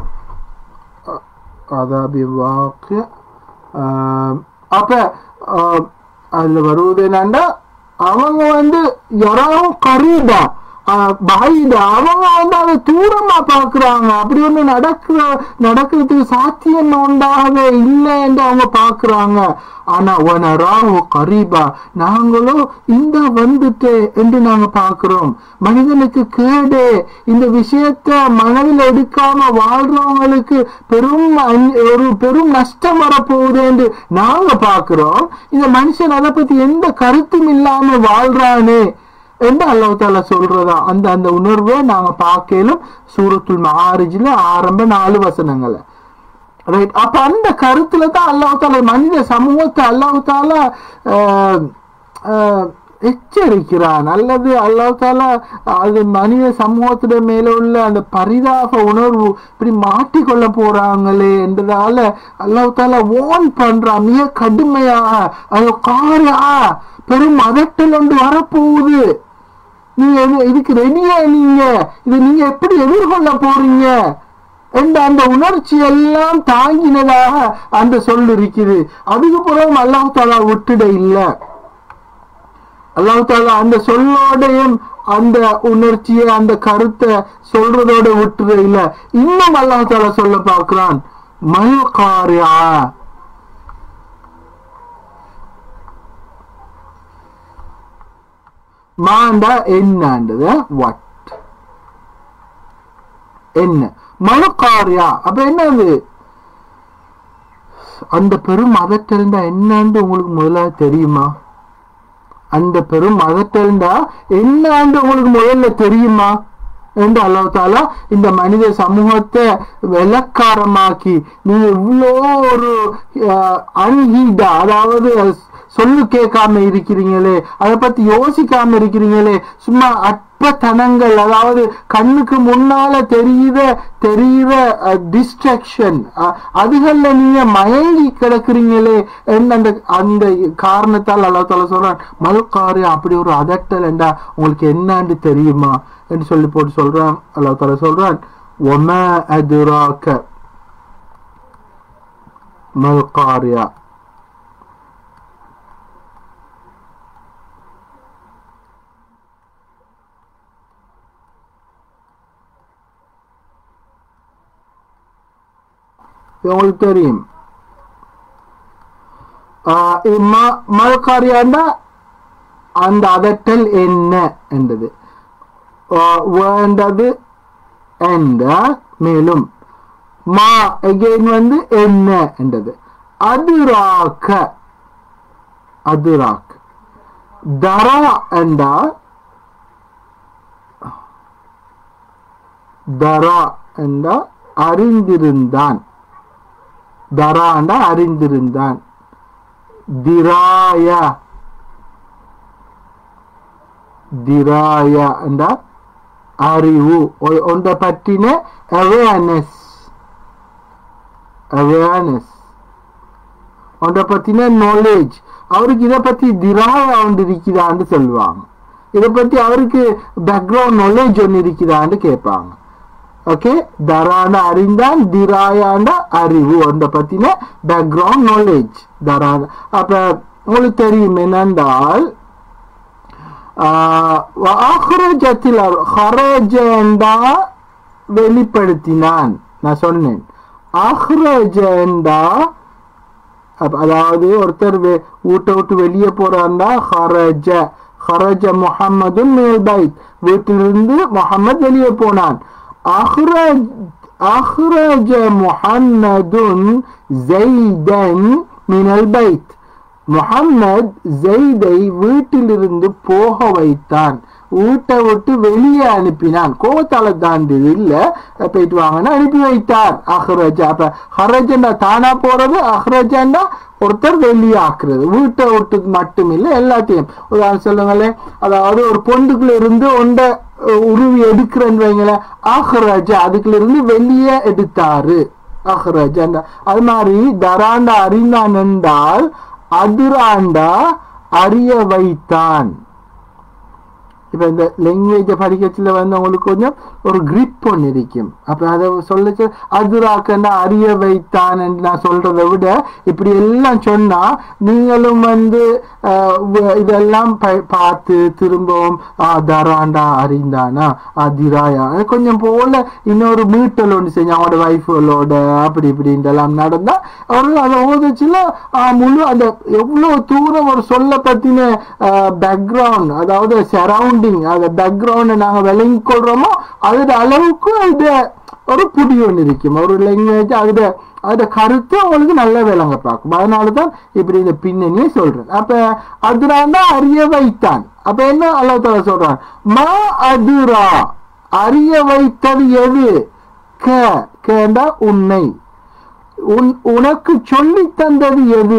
அதாபி வாக்கிய ஆஹ், அப்ப ஆஹ், அதுல வருவது என்னன்னா அவங்க வந்து யாராவும் கரீடா பைடா அவங்க வந்து அதை தூரமா பாக்குறாங்க அப்படி ஒண்ணு நடக்கிற நடக்கிறதுக்கு சாத்தியம் உண்டாகவே இல்லை என்று அவங்க பாக்குறாங்க ஆனா ஒனராவோ கரீபா நாங்களும் இந்த வந்துட்டு என்று நாங்க பாக்குறோம் மனிதனுக்கு கேடு இந்த விஷயத்த மனதில் எடுக்காம வாழ்றவங்களுக்கு பெரும் அந்- ஒரு பெரும் நஷ்டம் வரப்போகுது என்று நாங்க பாக்குறோம் இந்த மனுஷன் அதை பத்தி எந்த கருத்தும் இல்லாம வாழ்றானே என்று அல்லாஹ் தாலா சொல்றதா அந்த அந்த உணர்வை நாங்க பார்க்கலும் சூரத்துல் மாரிஜில ஆரம்ப நாலு வசனங்களை ரைட் அப்ப அந்த கருத்துல தான் அல்லாஹ் தாலா மனித சமூகத்தை அல்லாஹ் தாலா ஆஹ், ஆஹ், எச்சரிக்கிறான் அல்லது அல்லாஹ் தாலா அது மனித சமூகத்திட மேல உள்ள அந்த பரிதாப உணர்வு இப்படி மாட்டிக்கொள்ள போறாங்களே என்றதால அல்லாஹ் தாலா ஓன் பண்றான் மிக கடுமையாக அது காரியா பெரும் அதட்டல் ஒன்று வரப்போகுது நீங்க இது- இதுக்கு ரெடியா நீங்க இது நீங்க எப்படி எதிர்கொள்ள போறீங்க என்ற அந்த உணர்ச்சி எல்லாம் தாங்கினதாக அந்த சொல் இருக்குது அதுக்கு பிறகு அல்லாஹ் தாலா விட்டுட இல்ல அல்லாஹ் தாலா அந்த சொல்லோடையும் அந்த உணர்ச்சியை அந்த கருத்தை சொல்றதோட விட்டுட இல்ல இன்னும் அல்லாஹ் தாலா சொல்ல பார்க்கிறான் மல் காரியா மாண்டா என்னன்றது வாட் என்ன மலக்காரியா அப்ப என்னது அந்த பெரும் அதட்டல்டா என்னன்னு உங்களுக்கு முதல்ல தெரியுமா அந்த பெரும் அதட்டல்டா என்னன்னு உங்களுக்கு முதல்ல தெரியுமா என்று அல்லாஹ் தாலா இந்த மனித சமூகத்தை விளக்காரமாக்கி நீங்க இவ்வளோ ஒரு அன்ஹீடா அதாவது சொல்லு கேட்காம இருக்கிறீங்களே அதை பத்தி யோசிக்காம இருக்கிறீங்களே சும்மா அற்பத்தனங்கள் அதாவது கண்ணுக்கு முன்னால தெரியுத தெரியுற டிஸ்ட்ராக்ஷன் அதுகள்ல நீங்க மயங்கி கிடக்குறீங்களே என்ன அந்த அந்த காரணத்தால் அல்லா தால சொல்றான் மல்காரு அப்படி ஒரு அதட்டல் என்றா உங்களுக்கு என்னன்னு தெரியுமா என்று சொல்லி போட்டு சொல்றான் அல்லா தால சொல்றான் ஒம அதுராக்க மல்காரியா உங்களுக்கு தெரியும் மல்காரியாண்டா அந்த அதட்டல் என்ன என்றது வேண்டது என்ற மேலும் மா எகெயின் வந்து என்ன என்றது அதிராக்க அதிராக் தரா என்றா தரா என்றா அறிந்திருந்தான் தராண்டா அறிந்திருந்தான் திராய திராய என்றா அறிவு ஒன்றை பற்றின அவேர்னஸ் அவேர்னஸ் ஒன்றை பற்றின நாலேஜ் அவருக்கு இதை பத்தி திராய ஒன்று இருக்குதான்னு சொல்லுவாங்க இதை பத்தி அவருக்கு பேக்ரவுண்ட் நாலேஜ் ஒன்று இருக்குதான்னு கேட்பாங்க ஓகே தரான அறிந்தான் திராயாண்ட அறிவு அந்த பத்தின பேக்ரவுண்ட் நாலேஜ் தரான அப்ப உங்களுக்கு தெரியும் என்னென்றால் ஆஹ்ரஜத்தில் ஹரஜண்டா வெளிப்படுத்தினான் நான் சொன்னேன் ஆஹ்ரஜண்டா அதாவது ஒருத்தர் வீட்டை விட்டு வெளியே போறாண்டா ஹரஜ ஹரஜ முகம்மது மேல் பைத் வீட்டிலிருந்து முகமது வெளியே போனான் أخرج أخرج محمد زيدا من البيت முகம்மது ஜெய்தை வீட்டிலிருந்து போக வைத்தான் வீட்டை விட்டு வெளியே அனுப்பினான் கோவத்தால தாண்டது இல்ல போயிட்டு வாங்கன்னு அனுப்பி வைத்தார் அஹ்ரஜா அப்ப ஹரஜண்டா தானா போறது அஹ்ரஜண்டா ஒருத்தர் வெளியே ஆக்குறது வீட்டை விட்டு மட்டும் இல்லை எல்லாத்தையும் உதாரணம் சொல்லுங்களேன் அதாவது ஒரு பொண்டுக்குள்ள இருந்து ஒன்றை உருவி எடுக்கிறேன்னு வைங்களேன் அஹ்ரஜா அதுக்குள்ள இருந்து வெளியே எடுத்தாரு அஹ்ரஜா அது மாதிரி தராண்டா அறிந்தான் என்றால் அதிராண்டா அறிய வைத்தான் இப்போ இந்த லாங்குவேஜை படிக்கச்சில் வந்து உங்களுக்கு கொஞ்சம் ஒரு கிரிப் ஒன்று இருக்கும் அப்போ அதை சொல்லிச்சு அதுராக்கன்னா அறிய வைத்தான் என்று நான் சொல்றதை விட இப்படி எல்லாம் சொன்னா நீங்களும் வந்து இதெல்லாம் பார்த்து திரும்பவும் தராண்டா அறிந்தானா அதிராயா கொஞ்சம் போல இன்னொரு மீட்டல் ஒன்று செஞ்சு அவனோட வைஃபுகளோட அப்படி இப்படின்றலாம் நடந்தா அவர் அதை ஓதச்சுல முழு அந்த எவ்வளோ தூரம் ஒரு சொல்ல பத்தின பேக்ரவுண்ட் அதாவது சரௌண்ட் சரௌண்டிங் அந்த பேக்ரவுண்டை நாங்கள் விளங்கி கொள்றோமோ அதோட அளவுக்கு அது ஒரு புடி ஒன்று இருக்கும் ஒரு லாங்குவேஜ் அதோட அதோட கருத்து அவங்களுக்கு நல்ல விளங்க பார்க்கும் அதனால தான் இப்படி இந்த பின்னணியை சொல்றேன் அப்ப அதுரான் தான் அறிய வைத்தான் அப்ப என்ன அல்லா தலா சொல்றான் மா அதுரா அறிய வைத்தது எது க கேண்டா உன்னை உன் உனக்கு சொல்லி தந்தது எது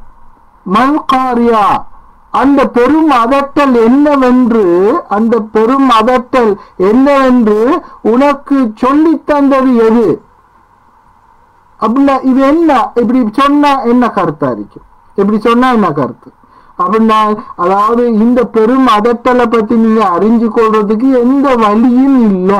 மல்காரியா அந்த பெரும் அதட்டல் என்னவென்று அந்த பெரும் அதட்டல் என்னவென்று உனக்கு சொல்லி தந்தது எது அப்படின்னா இது என்ன இப்படி சொன்னா என்ன கருத்தா இருக்கும் இப்படி சொன்னா என்ன கருத்து அப்படின்னா அதாவது இந்த பெரும் அதட்டலை பத்தி நீங்க அறிஞ்சு கொள்றதுக்கு எந்த வழியும் இல்லை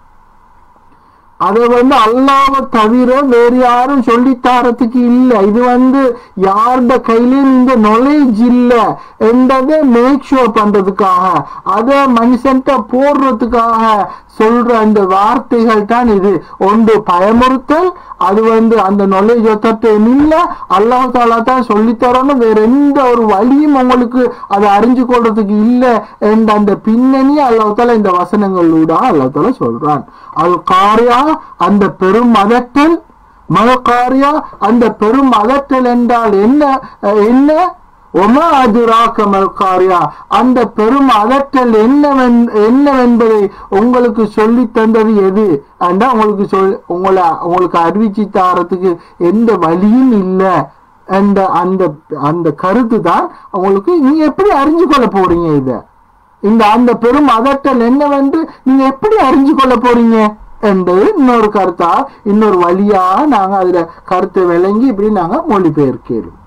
அதை வந்து அல்லாவை தவிர வேறு யாரும் சொல்லித்தாரத்துக்கு இல்லை இது வந்து யாருட கையிலும் இந்த நாலேஜ் இல்லை என்றதை மேக் ஷோ பண்றதுக்காக அதை மனுஷன்ட்ட போடுறதுக்காக சொல்ற அந்த வார்த்தைகள் தான் இது ஒன்று பயமுறுத்தல் அது வந்து அந்த நாலேஜ் ஒத்தட்டும் இல்லை அல்லாஹ் தாலா தான் சொல்லித்தரணும் வேற எந்த ஒரு வழியும் உங்களுக்கு அதை அறிஞ்சு கொள்றதுக்கு இல்லை என்ற அந்த பின்னணி அல்லாஹ் தாலா இந்த வசனங்களூட அல்லாஹ் தாலா சொல்றான் அது காரியா அந்த பெரும் அதட்டல் மல்காரியா அந்த பெரும் அதட்டல் என்றால் என்ன அஹ், என்ன ஒமா அதுராக்க மல்காரியா அந்த பெரும் அதட்டல் என்னவென் என்னவென்பதை உங்களுக்கு சொல்லி தந்தது எது அண்டா உங்களுக்கு சொல் உங்களை உங்களுக்கு அறிவிச்சு தாரத்துக்கு எந்த வழியும் இல்லை அந்த அந்த அந்த கருத்து தான் உங்களுக்கு நீங்க எப்படி அறிஞ்சு கொள்ள போறீங்க இத இந்த அந்த பெரும் அதட்டல் என்னவென்று நீங்க எப்படி அறிஞ்சு கொள்ள போறீங்க என்பது இன்னொரு கருத்தா இன்னொரு வழியா நாங்க அதுல கருத்தை விளங்கி இப்படி நாங்க மொழிபெயர்க்கிறோம்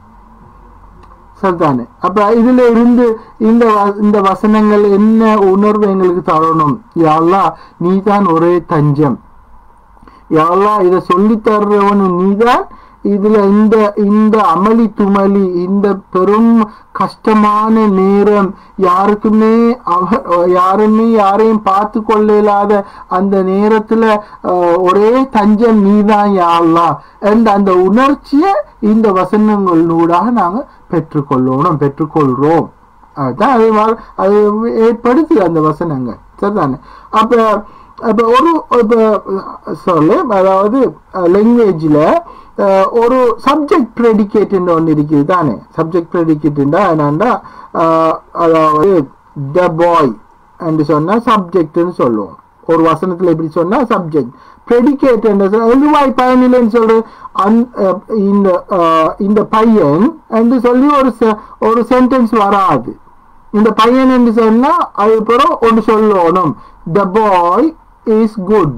சரிதானே அப்ப இதுல இருந்து இந்த வ- இந்த வசனங்கள் என்ன உணர்வு எங்களுக்கு தரணும் யாழ்லா நீதான் ஒரே தஞ்சம் யாழ்லா இதை சொல்லி தர்றவனு நீதான் இதுல இந்த இந்த அமளி துமளி இந்த பெரும் கஷ்டமான நேரம் யாருக்குமே அவ யாருமே யாரையும் பார்த்து கொள்ள இயலாத அந்த நேரத்துல அஹ், ஒரே தஞ்சம் நீதான் யாழ்லா என்ற அந்த உணர்ச்சியை இந்த வசனங்களூடாக நாங்க பெற்றுக்கொள்ளணும் பெற்றுக்கொள்றோம் அதுதான் அது வா- அது ஏற்படுத்தி அந்த வசனங்கள் சரிதானே அப்ப அப்ப ஒரு இப்ப சொல்லு அதாவது லாங்குவேஜ்ல ஒரு சப்ஜெக்ட் ப்ரெடிகேட் ஒன்று இருக்குது தானே சப்ஜெக்ட் ப்ரெடிகேட்னா என்னன்னா அஹ், அதாவது த பாய் என்று சொன்னா சப்ஜெக்ட்னு சொல்லுவோம் ஒரு வசனத்துல எப்படி சொன்னா சப்ஜெக்ட் ப்ரெடிகேட் எழுவாய் பயனில்லைன்னு சொல்ற அந் அஹ், இந்த அஹ், இந்த பையன் என்று சொல்லி ஒரு se- ஒரு சென்டென்ஸ் வராது இந்த பையன் என்று சொன்னா அதுக்கப்புறம் ஒன்று சொல்லணும் த பாய் இஸ் குட்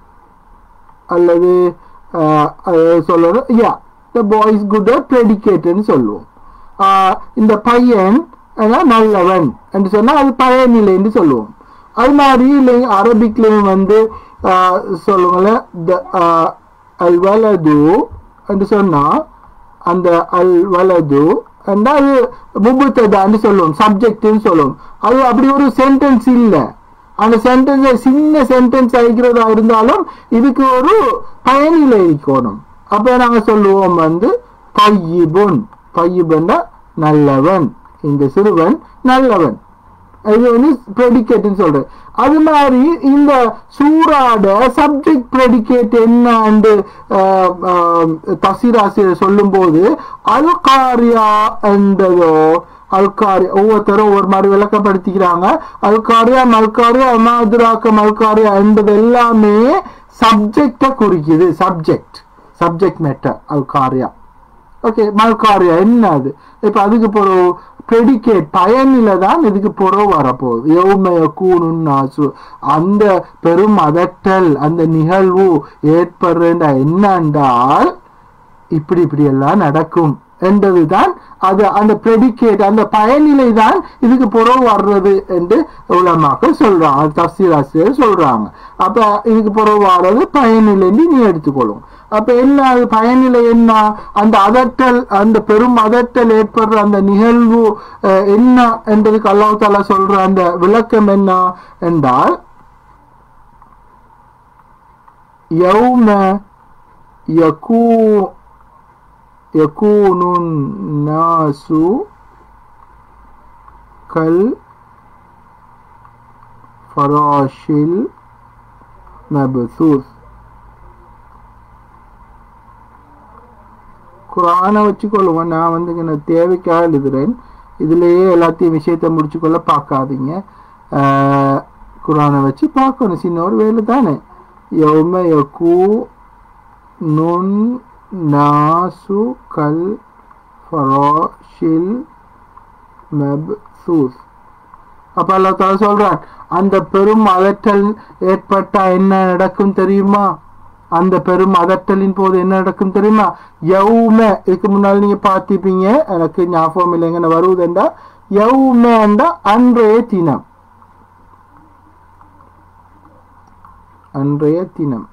அல்லது அஹ், அது சொல்லணும் யா த பாய் இஸ் குட் ப்ரெடிகேட்னு சொல்லுவோம் ஆஹ், இந்த பையன் அதான் நல்லவன் என்று சொன்னா அது பயனில்லை என்று சொல்லுவோம் அது மாதிரி இல்லை அரபிக்லையும் வந்து ஆஹ், சொல்லுங்களேன் த அல் வலது என்று சொன்னா அந்த அல் வலது என்றா அது முபுத்ததான்னு சொல்லுவோம் சப்ஜெக்ட்னு சொல்லுவோம் அது அப்படி ஒரு சென்டென்ஸ் இல்லை அந்த சென்டென்ஸ் சின்ன சென்டென்ஸ் ஆகிக்கிறதா இருந்தாலும் இதுக்கு ஒரு பயனிலை இருக்கணும் அப்ப நாங்க சொல்லுவோம் வந்து தையிபுன் தையிபுன்னா நல்லவன் இந்த சிறுவன் நல்லவன் இது வந்து ப்ரெடிகேட்னு சொல்றேன் அது மாதிரி இந்த சூறாட சப்ஜெக்ட் ப்ரெடிகேட் என்னன்னு தசீராசிரியர் சொல்லும்போது அல் காரியா என்றதோ அல்காரியா ஒவ்வொருத்தரும் ஒவ்வொரு மாதிரி விளக்கப்படுத்திக்கிறாங்க அல்காரியா மல்காரியா அமாதுராக்க மல்காரியா என்பது எல்லாமே சப்ஜெக்டை குறிக்குது சப்ஜெக்ட் சப்ஜெக்ட் மேட்டர் அல்காரியா ஓகே மல்காரியா என்ன அது இப்ப அதுக்கு போற ப்ரெடிகேட் பயனில தான் இதுக்கு புறவு வரப்போகுது எவ்மைய கூணும் நாசு அந்த பெரும் அதட்டல் அந்த நிகழ்வு ஏற்படுற என்னண்டால் இப்படி இப்படி எல்லாம் நடக்கும் என்பதுதான் அது அந்த ப்ரெடிகேட் அந்த பயனிலை தான் இதுக்கு புறவு வர்றது என்று உலமாக்கள் சொல்றாங்க தப்சீர் ஆசிரியர் சொல்றாங்க அப்ப இதுக்கு புறவு வர்றது பயனிலைன்னு நீ எடுத்துக்கொள்ளும் அப்ப என்ன அது பயனிலை என்ன அந்த அதட்டல் அந்த பெரும் அதட்டல் ஏற்படுற அந்த நிகழ்வு அஹ், என்ன என்பதுக்கு அல்லாஹ் தாலா சொல்ற அந்த விளக்கம் என்ன என்றால் யௌம யகூ يكون الناس كالفراش المبثوث குரானை வச்சுக்கொள்ளுவோம் நான் வந்து இங்க நான் தேவைக்காக எழுதுறேன் இதுலயே எல்லாத்தையும் விஷயத்தை முடிச்சுக்கொள்ள பார்க்காதீங்க ஆஹ், குரானை வச்சு பார்க்கணும் சின்ன ஒரு வேலை தானே யௌம யகூ நுன் நாசு கல் ஃபராஷில் மப்சூஸ் அப்ப அல்லாஹ் தஆலா சொல்றான் அந்த பெரும் அதட்டல் ஏற்பட்டா என்ன நடக்கும் தெரியுமா அந்த பெரும் அதட்டலின் போது என்ன நடக்கும் தெரியுமா யௌம இதுக்கு முன்னால் நீங்க பார்த்திருப்பீங்க எனக்கு ஞாபகம் இல்லைங்க வருவதுண்டா யௌமண்டா அன்றைய தினம் அன்றைய தினம்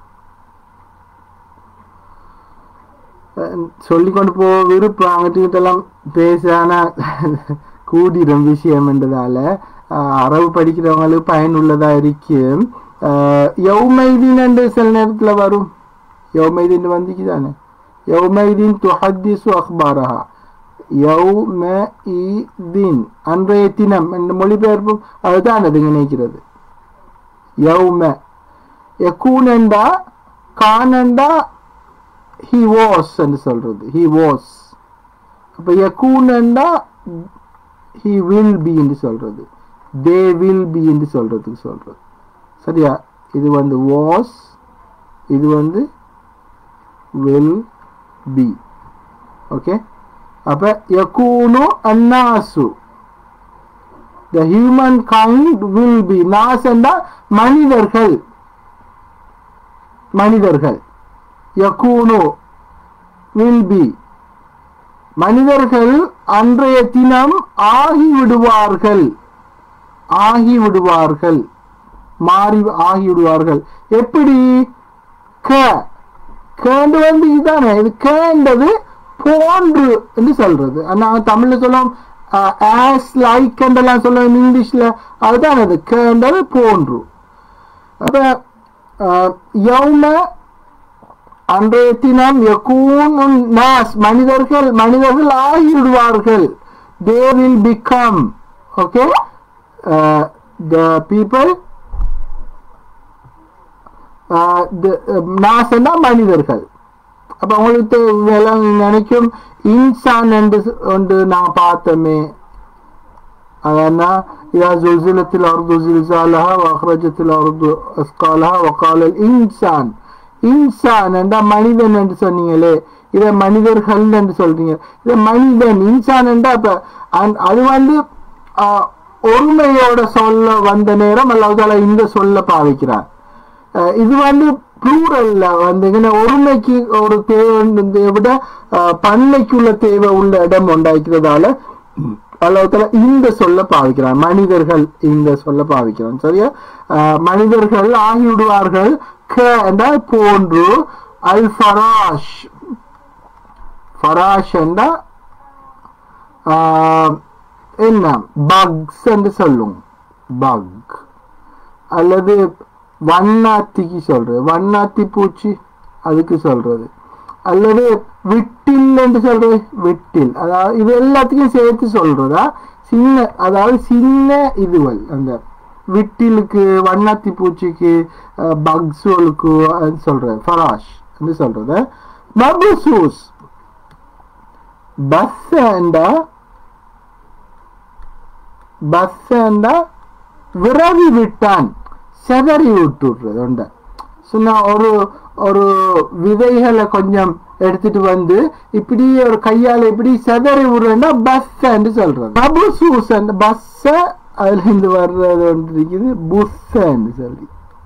சொல்லி கொண்டு போ விருப்பம் அங்கிட்டு எல்லாம் பேசான கூடிடும் விஷயம் என்றதால ஆஹ், அரபு படிக்கிறவங்களுக்கு பயனுள்ளதா இருக்கும் ஆஹ், யௌமைதீன் என்று சில நேரத்துல வரும் யௌமைதீன் வந்துச்சு தானே யௌமைதீன் துஹத்திசு அக்பாரஹா யௌமஇதீன் அன்றைய தினம் என்ற மொழிபெயர்ப்பும் அதுதான் அது நினைக்கிறது யௌம யக்கூன் என்றா கானண்டா ஹி வாஸ் என்று சொல்றது ஹி வாஸ் அப்ப யகூனண்டா ஹி வில் பி என்று சொல்றது தே வில் பி என்று சொல்றதுக்கு சொல்றது சரியா இது வந்து வாஸ் இது வந்து வில் பி ஓகே அப்ப யகூனு அன்னாசு the human kind will be நாஸ் என்றால் மனிதர்கள் மனிதர்கள் யகூனு will be மனிதர்கள் அன்றைய தினம் ஆகிவிடுவார்கள் ஆகிவிடுவார்கள் மாறி ஆகிவிடுவார்கள் எப்படி க கேண்டு வந்து இதுதானே இது கேண்டது போன்று என்று சொல்றது நாங்க தமிழ்ல சொல்லுவோம் ஆஸ் லைக் என்றெல்லாம் சொல்லுவோம் இங்கிலீஷ்ல அதுதான் அது கேண்டது போன்று அப்ப அஹ், யௌம அன்றைய தினம் யகூன் நாஸ் மனிதர்கள் மனிதர்கள் ஆகிவிடுவார்கள் they will become okay the people நாசன்னா மனிதர்கள் அப்ப உங்களுக்கு விளங்க நினைக்கும் இன்சான் என்று ஒன்று நான் பார்த்தோமே أنا إذا زلزلت الأرض زلزالها وأخرجت الأرض أثقالها وقال الإنسان இன்சான் என்றா மனிதன் என்று சொன்னீங்களே இதை மனிதர்கள் என்று சொல்றீங்க இதை மனிதன் இன்சான் என்றா இப்ப அந்த- அது வந்து ஆஹ், ஒருமையோட சொல்ல வந்த நேரம் அல்லாஹ் இந்த சொல்ல பாவிக்கிறார் அஹ் இது வந்து ப்ளூரல்ல வந்து இങ്ങനെ ஒருமைக்கு ஒரு தேவை விட அஹ், பன்மைக்குள்ள தேவை உள்ள இடம் உண்டாக்கிறதால அல்லாஹால இந்த சொல்ல பாவிக்கிறான் மனிதர்கள் இந்த சொல்ல பாவிக்கிறான் சரியா அஹ், மனிதர்கள் ஆகிவிடுவார்கள் க என்றால் போன்று அல் ஃபராஷ் ஃபராஷ் என்றால் ஆஹ், என்ன பக்ஸ் என்று சொல்லும் பக் அல்லது வண்ணாத்திக்கு சொல்றது வண்ணாத்தி பூச்சி அதுக்கு சொல்றது அல்லது விட்டில் என்று சொல்றது விட்டில் அதாவது இது எல்லாத்துக்கும் சேர்த்து சொல்றதா சின்ன அதாவது சின்ன இதுவல் அந்த விட்டிலுக்கு வண்ணாத்தி பூச்சிக்கு பக்ஸுவலுக்கு சொல்றது ஃபராஷ் என்று சொல்றது மபுசூஸ் பஸ் பஸ் விரவி விட்டான் செதறி விட்டுடுறது உண்ட சொன்னா ஒரு ஒரு விதைகளை கொஞ்சம் எடுத்துட்டு வந்து இப்படி ஒரு கையால இப்படி செதறி விடுறேன்னா பஸ் என்று சொல்றது பபுசூஸ் பஸ்ஸ அதுல இருந்து வர்றது ஒன்று இருக்குது புஸ்ஸ என்று சொல்லி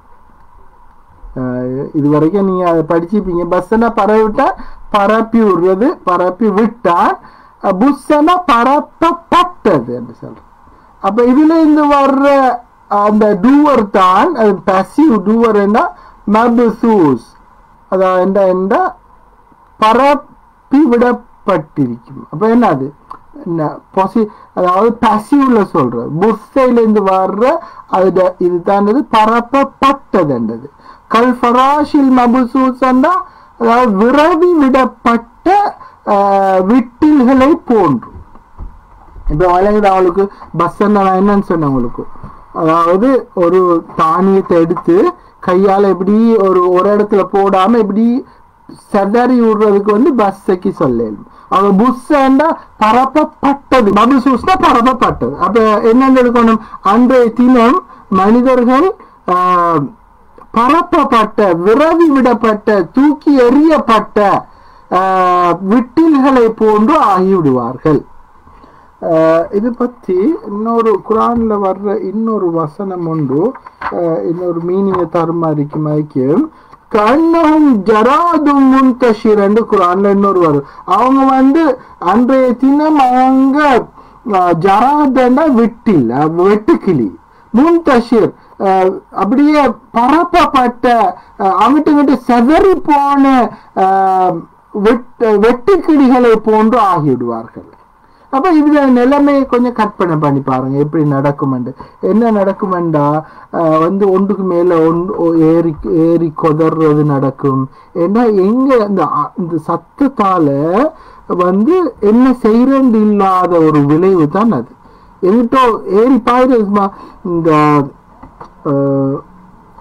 ஆஹ் இது வரைக்கும் நீங்க அதை படிச்சிருப்பீங்க பஸ்ஸனா பரவி விட்டா பரப்பி விடுறது பரப்பி விட்டா புஸ்ஸனா பரப்பப்பட்டது என்று சொல்றோம் அப்ப இதுல இருந்து வர்ற அந்த டூவர் தான் அது பசிவ் டூவர் என்ன மபுசூஸ் அதான் என்ன என்ன பரப்பி விடப்பட்டிருக்கும் அப்ப என்ன அது என்ன பொசி அதாவது பசிவ்ல சொல்ற புஸ்ஸையில இருந்து வர்ற அது இதுதான் இது பரப்பப்பட்டதுன்றது கல் ஃபராஷில் மபுசூஸ் அதாவது விரவி விடப்பட்ட ஆஹ், விட்டில்களை போன்று இப்போ வழங்குது அவளுக்கு பஸ் நான் என்னன்னு சொன்னேன் உங்களுக்கு அதாவது ஒரு தானியத்தை எடுத்து கையால இப்படி ஒரு ஒரு இடத்துல போடாம இப்படி செதறி விடுறதுக்கு வந்து பஸ்ஸைக்கு சொல்லணும் அவ புஸ்ஸா பரப்பப்பட்டது மபுசூஸ்னா பரப்பப்பட்டது அப்ப என்னென்ன இருக்கணும் அன்றைய தினம் மனிதர்கள் ஆஹ், பரப்பப்பட்ட விரவி விடப்பட்ட தூக்கி எறியப்பட்ட ஆஹ், விட்டில்களை போன்று ஆகிவிடுவார்கள் ஆஹ் இது பத்தி இன்னொரு குரான்ல வர்ற இன்னொரு வசனம் உண்டு ஆஹ் இன்னொரு மீனிங்கை தருமாறிக்கு மயக்கும் கண்ணகம் ஜராதும் முன்தஷிர் என்று குரான்ல இன்னொரு வரும் அவங்க வந்து அன்றைய தினம் அவங்க ஆஹ் ஜராதண்டா விட்டில் அஹ் வெட்டுக்கிளி முன்தஷிர் ஆஹ் அப்படியே பரப்பப்பட்ட ஆஹ் அங்கிட்டு செதறி போன ஆஹ் வெட்டு வெட்டுக்கிளிகளை போன்று ஆகிவிடுவார்கள் அப்ப இதுல நிலைமையை கொஞ்சம் கற்பனை பண்ணி பாருங்க எப்படி நடக்குமெண்டு என்ன நடக்குமெண்டா ஆஹ் வந்து ஒன்றுக்கு மேல ஒன்று ஒ- ஏறி ஏறி கொதறது நடக்கும் ஏன்னா எங்க இந்த அ- இந்த சத்தத்தால வந்து என்ன செய்யறது இல்லாத ஒரு விளைவு தான் அது எங்கிட்டோ ஏறி பாயிரு இந்த ஆஹ்,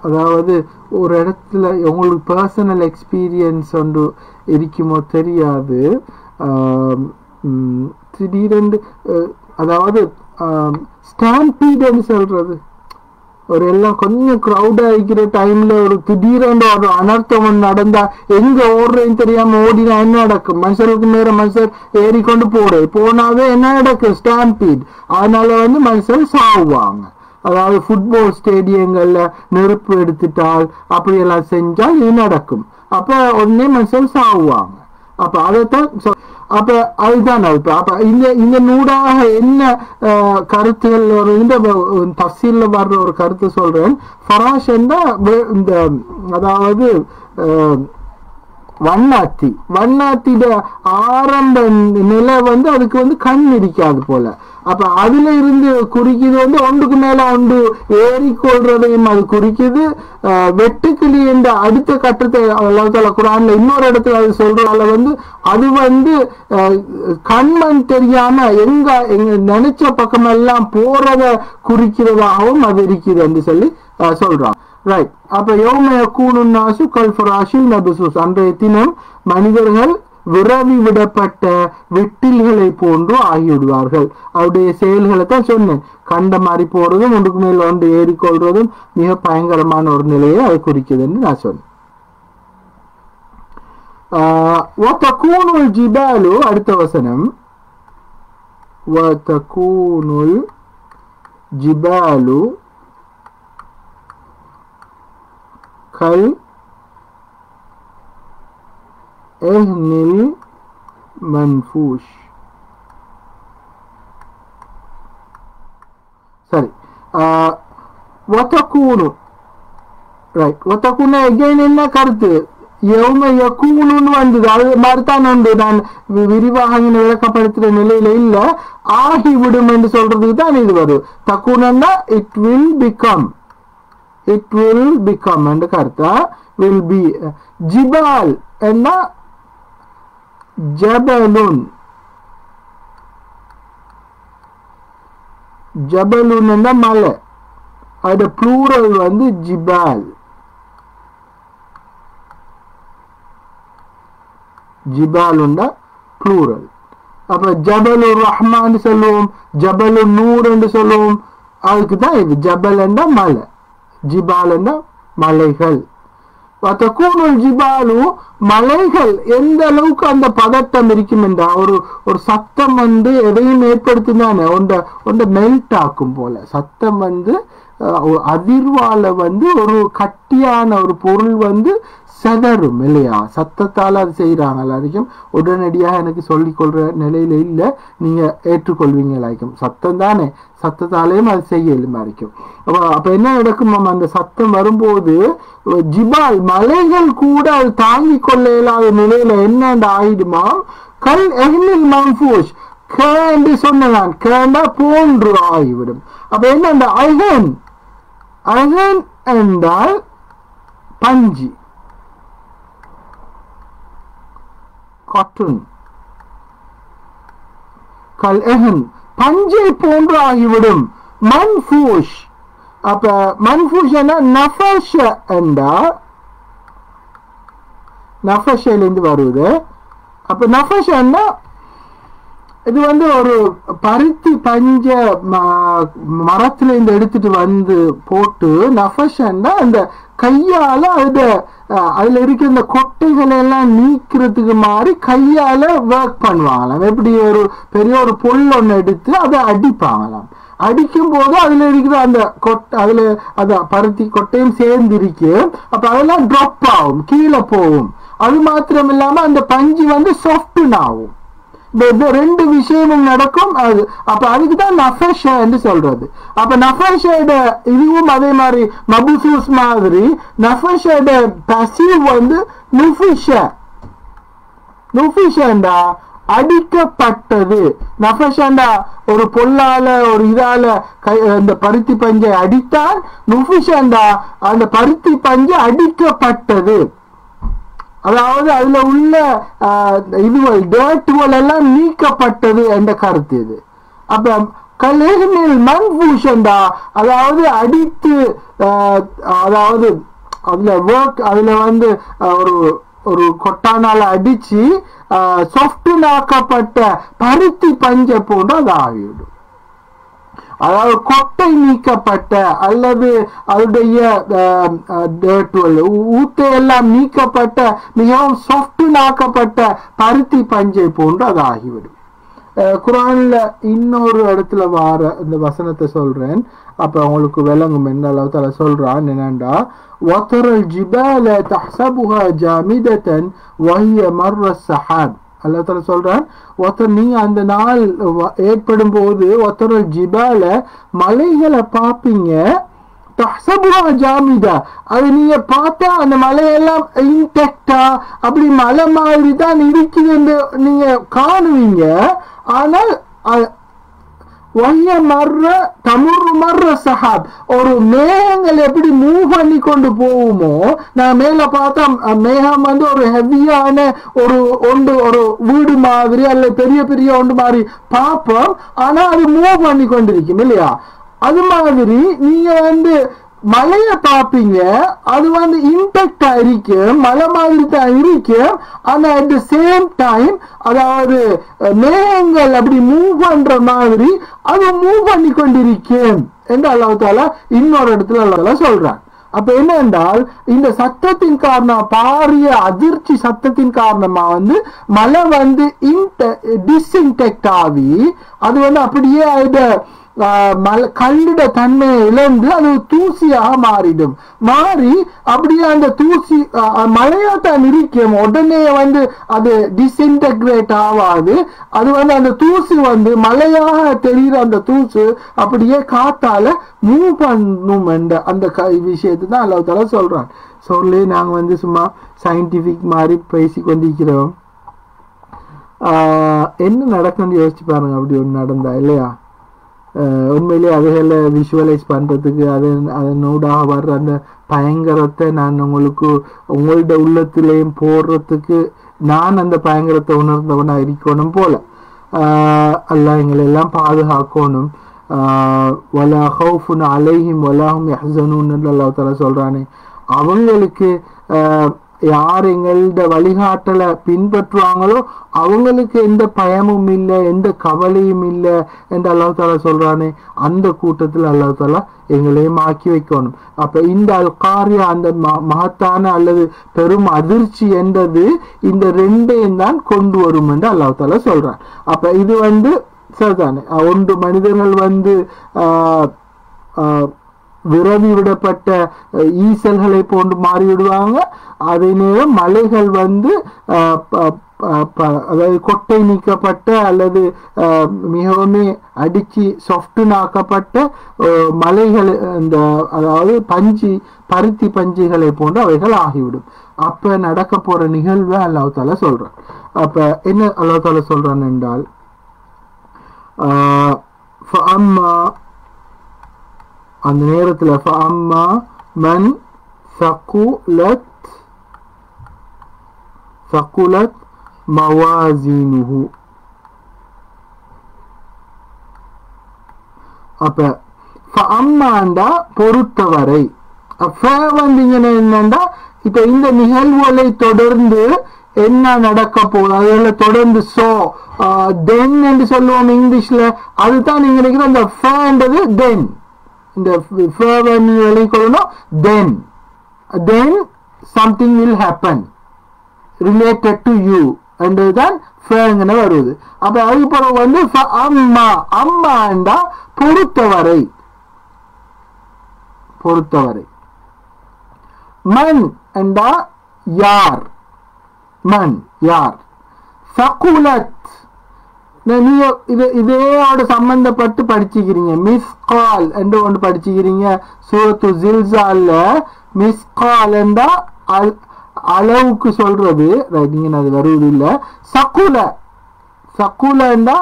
அதாவது ஒரு இடத்துல உங்களுக்கு பர்சனல் எக்ஸ்பீரியன்ஸ் ஒன்று இருக்குமோ தெரியாது ஆம், ம், திடீரென்று அஹ், அதாவது ஸ்டாம்பீடுன்னு சொல்றது ஒரு எல்லாம் கொஞ்சம் க்ரௌட் ஆகிக்கிற டைம்ல ஒரு திடீரென்று ஒரு அனர்த்தம் ஒண்ணு நடந்தா எங்க ஓடுறேன்னு தெரியாம ஓடினா என்ன நடக்கும் மனுஷருக்கு மேல மனுஷர் ஏறிக்கொண்டு போடு போனாவே என்ன நடக்கும் ஸ்டாம்பீட் அதனால வந்து மனுஷர் சாவுவாங்க அதாவது ஃபுட்பால் ஸ்டேடியங்கள்ல நெருப்பு எடுத்துட்டால் அப்படியெல்லாம் செஞ்சால் இது நடக்கும் அப்ப உடனே மனுஷர் சாவுவாங்க அப்ப அதைத்தான் சொ- அப்ப அதுதான் இப்ப அப்ப இந்த இந்த நூடாக என்ன அஹ், கருத்துகள் ஒரு இந்த தஃசீல்ல வர்ற ஒரு கருத்து சொல்றேன் ஃபராஷ் இந்த அதாவது அஹ், வண்ணாத்தி வண்ணாத்திட ஆரம்ப நிலை வந்து அதுக்கு வந்து கண் இருக்காது போல அப்ப அதுல இருந்து குறிக்குது வந்து ஒன்றுக்கு மேல ஒன்று ஏறிக்கொள்றதையும் அது குறிக்குது அஹ், வெட்டுக்கிளி என்ற அடுத்த கட்டத்தை அல்லாஹ் தாலா குரான்ல இன்னொரு இடத்துல அது சொல்றதால வந்து அது வந்து அஹ், கண்மண் தெரியாம எங்க எங்க நினைச்ச பக்கமெல்லாம் போறத குறிக்கிறதாகவும் அது இருக்குது என்று சொல்லி அஹ், சொல்றான் ரைட் அப்ப யோம கூணும் நாசு கல் ஃபராஷில் நபுசூஸ் அன்றைய தினம் மனிதர்கள் விரவி விடப்பட்ட வெட்டில்களை போன்று ஆகிவிடுவார்கள் அவருடைய செயல்களை தான் சொன்னேன் கண்ட மாதிரி போறதும் ஒன்றுக்கு மேல் ஒன்று ஏறிக்கொள்றதும் மிக பயங்கரமான ஒரு நிலையை அது குறிக்குதுன்னு நான் சொன்னேன் ஆஹ் وتكون الجبال அடுத்த வசனம் وتكون الجبال கல் எஹ்னில் மன்ஃபூஷ் சரி ஒத்தக்கூனு ரைட் ஒத்தக்கூன எகைன் என்ன கருத்து எவம யக்கூனுன்னு வந்தது அது மாதிரிதான் உண்டு நான் வி- விரிவாக இங்க விளக்கப்படுத்துற நிலையில இல்ல ஆகிவிடும் என்று சொல்றதுக்கு தான் இது வரும் தக்குனா it will become it will become என்று கருத்தா வில் பி ஜிபால் என்ன ஜபலுன் ஜபலுன் என்ற மலை அதோட ப்ளூரல் வந்து ஜிபால் ஜிபாலுண்டா ப்ளூரல் அப்ப ஜபலு ரஹ்மான் சொல்லுவோம் ஜபலு நூர் என்று சொல்லுவோம் அதுக்கு தான் இது ஜபல் என்றா மலை ஜிபால் என்றா மலைகள் வத்தக்கூனுல் ஜிபாலு மலைகள் எந்த அளவுக்கு அந்த பதட்டம் இருக்கும் என்றா ஒரு ஒரு சத்தம் வந்து எதையும் ஏற்படுத்தினானே ஒன்ற ஒன்ற மெல்ட் ஆக்கும் போல சத்தம் வந்து அஹ், ஒரு அதிர்வால வந்து ஒரு கட்டியான ஒரு பொருள் வந்து செதறும் இல்லையா சத்தத்தால் அது செய்கிறாங்க எல்லாருக்கும் உடனடியாக எனக்கு சொல்லிக் கொள்ற நிலையில இல்லை நீங்க ஏற்றுக்கொள்வீங்களாக்கும் சத்தம் தானே சத்தத்தாலேயும் அது செய்ய இருக்கும் அப்ப அப்ப என்ன நடக்கும் மாமா, அந்த சத்தம் வரும்போது ஜிபால் மலைகள் கூட அது தாங்கிக் கொள்ள இயலாத நிலையில என்ன ஆயிடுமா கல் எஹ்னில் மன்ஃபூஷ் க என்று சொன்னதான் கேண்டா போன்று ஆகிவிடும் அப்ப என்ன அந்த அகன் அகன் என்றால் பஞ்சு காட்டன் கல் எஹன் பஞ்சை போன்று ஆகிவிடும் மன்ஃபூஷ் அப்ப மன்ஃபூஷ் என்ன நஃபஷ என்றா நஃபஷிலிருந்து வருது அப்ப நஃபஷன்னா இது வந்து ஒரு பருத்தி பஞ்ச ம- மரத்துல இருந்து எடுத்துட்டு வந்து போட்டு நஃபஷன்னா அந்த கையால அத அஹ், அதுல இருக்கிற இந்த கொட்டைகளை எல்லாம் நீக்கிறதுக்கு மாதிரி கையால ஒர்க் பண்ணுவாங்களாம் எப்படி ஒரு பெரிய ஒரு பொல் ஒண்ணு எடுத்து அதை அடிப்பாங்களாம் அடிக்கும் போது அதுல இருக்கிற அந்த கொட்டை அதுல அந்த பருத்தி கொட்டையும் சேர்ந்து இருக்கு அப்ப அதெல்லாம் ட்ராப் ஆகும் கீழே போகும் அது மாத்திரம் இல்லாம அந்த பஞ்சு வந்து சாஃப்டன் ஆகும் இந்த இந்த ரெண்டு விஷயமும் நடக்கும் அது அப்ப அதுக்கு தான் நஃபஷ என்று சொல்றது அப்ப நஃபஷோட இதுவும் அதே மாதிரி மபுசூஸ் மாதிரி நஃபஷோட பசிவ் வந்து நுஃபிஷ நுஃபிஷண்டா அடிக்கப்பட்டது நஃபஷண்டா ஒரு பொல்லால ஒரு இதால கை அந்த பருத்தி பஞ்சை அடித்தால் நுஃபிஷண்டா அந்த பருத்தி பஞ்சு அடிக்கப்பட்டது அதாவது அதுல உள்ள ஆஹ், இதுவல் டேட்டுவல் எல்லாம் நீக்கப்பட்டது என்ற கருத்து இது அப்ப கலேனில் மண்பூஷண்டா அதாவது அடித்து ஆஹ், அதாவது அதுல ஒர்க் அதுல வந்து ஆஹ், ஒரு ஒரு கொட்டானால அடிச்சு சாஃப்ட்னாக்கப்பட்ட பருத்தி பஞ்சை போன்று அது ஆகிடும் அதாவது கொட்டை நீக்கப்பட்ட அல்லது அதனுடைய அஹ், அஹ், dirt well, ஊ- ஊத்தை எல்லாம் நீக்கப்பட்ட மிகவும் சாஃப்ட்னாக்கப்பட்ட பருத்தி பஞ்சை போன்று அது ஆகிவிடும் அஹ், குர்ஆன்ல இன்னொரு இடத்துல வார இந்த வசனத்தை சொல்றேன் அப்ப உங்களுக்கு விளங்கும் என்ன அளவுக்கு சொல்றான் என்னண்டா وَتَرَى الْجِبَالَ تَحْسَبُهَا جَامِدَةً وَهِيَ مَرَّ السَّحَابِ அல்லாஹ் தஆலா சொல்றான் ஒருத்தர் நீங்க அந்த நாள் வ- ஏற்படும் போது ஒருத்தர் ஜிபால மலைகளை பார்ப்பீங்க தஹ்சபுஹா ஜாமிதா அது நீங்க பார்த்தா அந்த மலையெல்லாம் இன்டெக்டா அப்படி மலை மாதிரி தான் இருக்குதுன்னு நீங்க காணுவீங்க ஆனால் அ- வய்ய மர்ற தமுர் மர்ற சஹாப் ஒரு மேகங்கள் எப்படி மூவ் பண்ணி கொண்டு போகுமோ நான் மேல பார்த்தா அஹ், மேகம் வந்து ஒரு ஹெவியான ஒரு ஒன்று ஒரு வீடு மாதிரி அல்ல பெரிய பெரிய ஒன்று மாதிரி பார்ப்போம் ஆனா அது மூவ் பண்ணி கொண்டிருக்கும் இல்லையா அது மாதிரி நீங்க வந்து மலையை பார்ப்பீங்க அது வந்து இம்பேக்டா இருக்கும் மலை மாதிரி தான் இருக்கும் ஆனா அட் த சேம் டைம் அதாவது அஹ், மேகங்கள் அப்படி மூவ் பண்ற மாதிரி அது மூவ் பண்ணி கொண்டிருக்கும் என்று அல்லாஹ் தாலா இன்னொரு இடத்துல அல்லாஹ் தாலா சொல்றான் அப்ப என்ன என்றால் இந்த சத்தத்தின் காரணம் பாரிய அதிர்ச்சி சத்தத்தின் காரணமா வந்து மழை வந்து டிஸ்இன்டெக்ட் ஆகி அது வந்து அப்படியே அந்த ஆஹ், மல- கல்லிட தன்மையை இழந்து அது தூசியாக மாறிடும் மாறி அப்படியே அந்த தூசி ஆஹ், மழையாத்தான் இருக்கும் உடனே வந்து அது டிஸ்இன்டெகிரேட் ஆகாது அது வந்து அந்த தூசி வந்து மழையாக தெரிகிற அந்த தூசு அப்படியே காத்தால மூவ் பண்ணும் என்ற அந்த க விஷயத்தை தான் அல்லாஹ் தாலா சொல்றான் சொல்லி நாங்க வந்து சும்மா சயின்டிபிக் மாதிரி பேசி கொண்டிருக்கிறோம் ஆஹ், என்ன நடக்கும்னு யோசிச்சு பாருங்க அப்படி ஒன்று நடந்தா இல்லையா ஆஹ், உண்மையிலேயே அதுகளை விஷுவலைஸ் பண்றதுக்கு அது அதனூடாக வர்ற அந்த பயங்கரத்தை நான் உங்களுக்கு உங்களோட உள்ளத்திலையும் போடுறதுக்கு நான் அந்த பயங்கரத்தை உணர்ந்தவனா இருக்கணும் போல ஆஹ், அல்லாஹ் எங்களை எல்லாம் பாதுகாக்கணும் ஆஹ், வலா ஹவுஃபுன் அலைஹிம் வலாஹும் யஹ்சனூன் அல்லாஹ் தஆலா சொல்றானே அவங்களுக்கு ஆஹ், யார் எங்களோட வழிகாட்டலை பின்பற்றுவாங்களோ அவங்களுக்கு எந்த பயமும் இல்லை எந்த கவலையும் இல்லை என்று அல்லாஹ் தாலா சொல்றானே அந்த கூட்டத்தில் அல்லாஹ் தாலா எங்களையும் ஆக்கி வைக்கணும் அப்ப இந்த அல்காரியா அந்த ம- மகத்தான அல்லது பெரும் அதிர்ச்சி என்றது இந்த ரெண்டையும் தான் கொண்டு வரும் என்று அல்லாஹ் தாலா சொல்றான் அப்ப இது வந்து சரிதானே அஹ் ஒன்று மனிதர்கள் வந்து ஆஹ் ஆஹ் விரவி விடப்பட்ட அஹ், ஈசல்களை போன்று மாறிவிடுவாங்க அதே நேரம் மலைகள் வந்து அஹ், ப- ப- ப- அதாவது கொட்டை நீக்கப்பட்ட அல்லது அஹ், மிகவும் அடிச்சு சொஃப்டுனாக்கப்பட்ட அஹ், மலைகள் இந்த அதாவது பஞ்சு பருத்தி பஞ்சுகளை போன்று அவைகள் ஆகிவிடும் அப்ப நடக்க போற நிகழ்வை அல்லாஹ் தாலா சொல்றான் அப்ப என்ன அல்லாஹ் தாலா சொல்றான் என்றால் ஆஹ், فأما அந்த நேரத்துல فأما من ثقلت ثقلت موازينه அப்ப ஃபஅம்மாண்டா பொறுத்தவரை அப்ப வந்து இங்க என்னண்டா இப்ப இந்த நிகழ்வுகளை தொடர்ந்து என்ன நடக்க போகுது அதில் தொடர்ந்து சோ தென் என்று சொல்லுவோம் இங்கிலீஷ்ல அதுதான் நீங்க நினைக்கிற அந்த ஃபன்றது தென் இந்த நீ வெளிக்கொள்ளணும் then then something will happen related to you என்றுதான் ஃபேங்கன வருது அப்ப அதுக்கு பிறகு வந்து ஃப- அம்மா அம்மாண்டா பொறுத்தவரை பொறுத்தவரை மன் என்றா யார் மன் யார் சகுலத் ந- நீங்க இது இதேயோட சம்பந்தப்பட்டு படிச்சுக்கிறீங்க மிஸ் கால் என்று ஒன்று படிச்சுக்கிறீங்க சூரத்து ஜில்சால்ல மிஸ் கால் என்றா அல்- அளவுக்கு சொல்றது ரைட் நீங்க அது வருவது இல்ல சகுல சகுலண்டா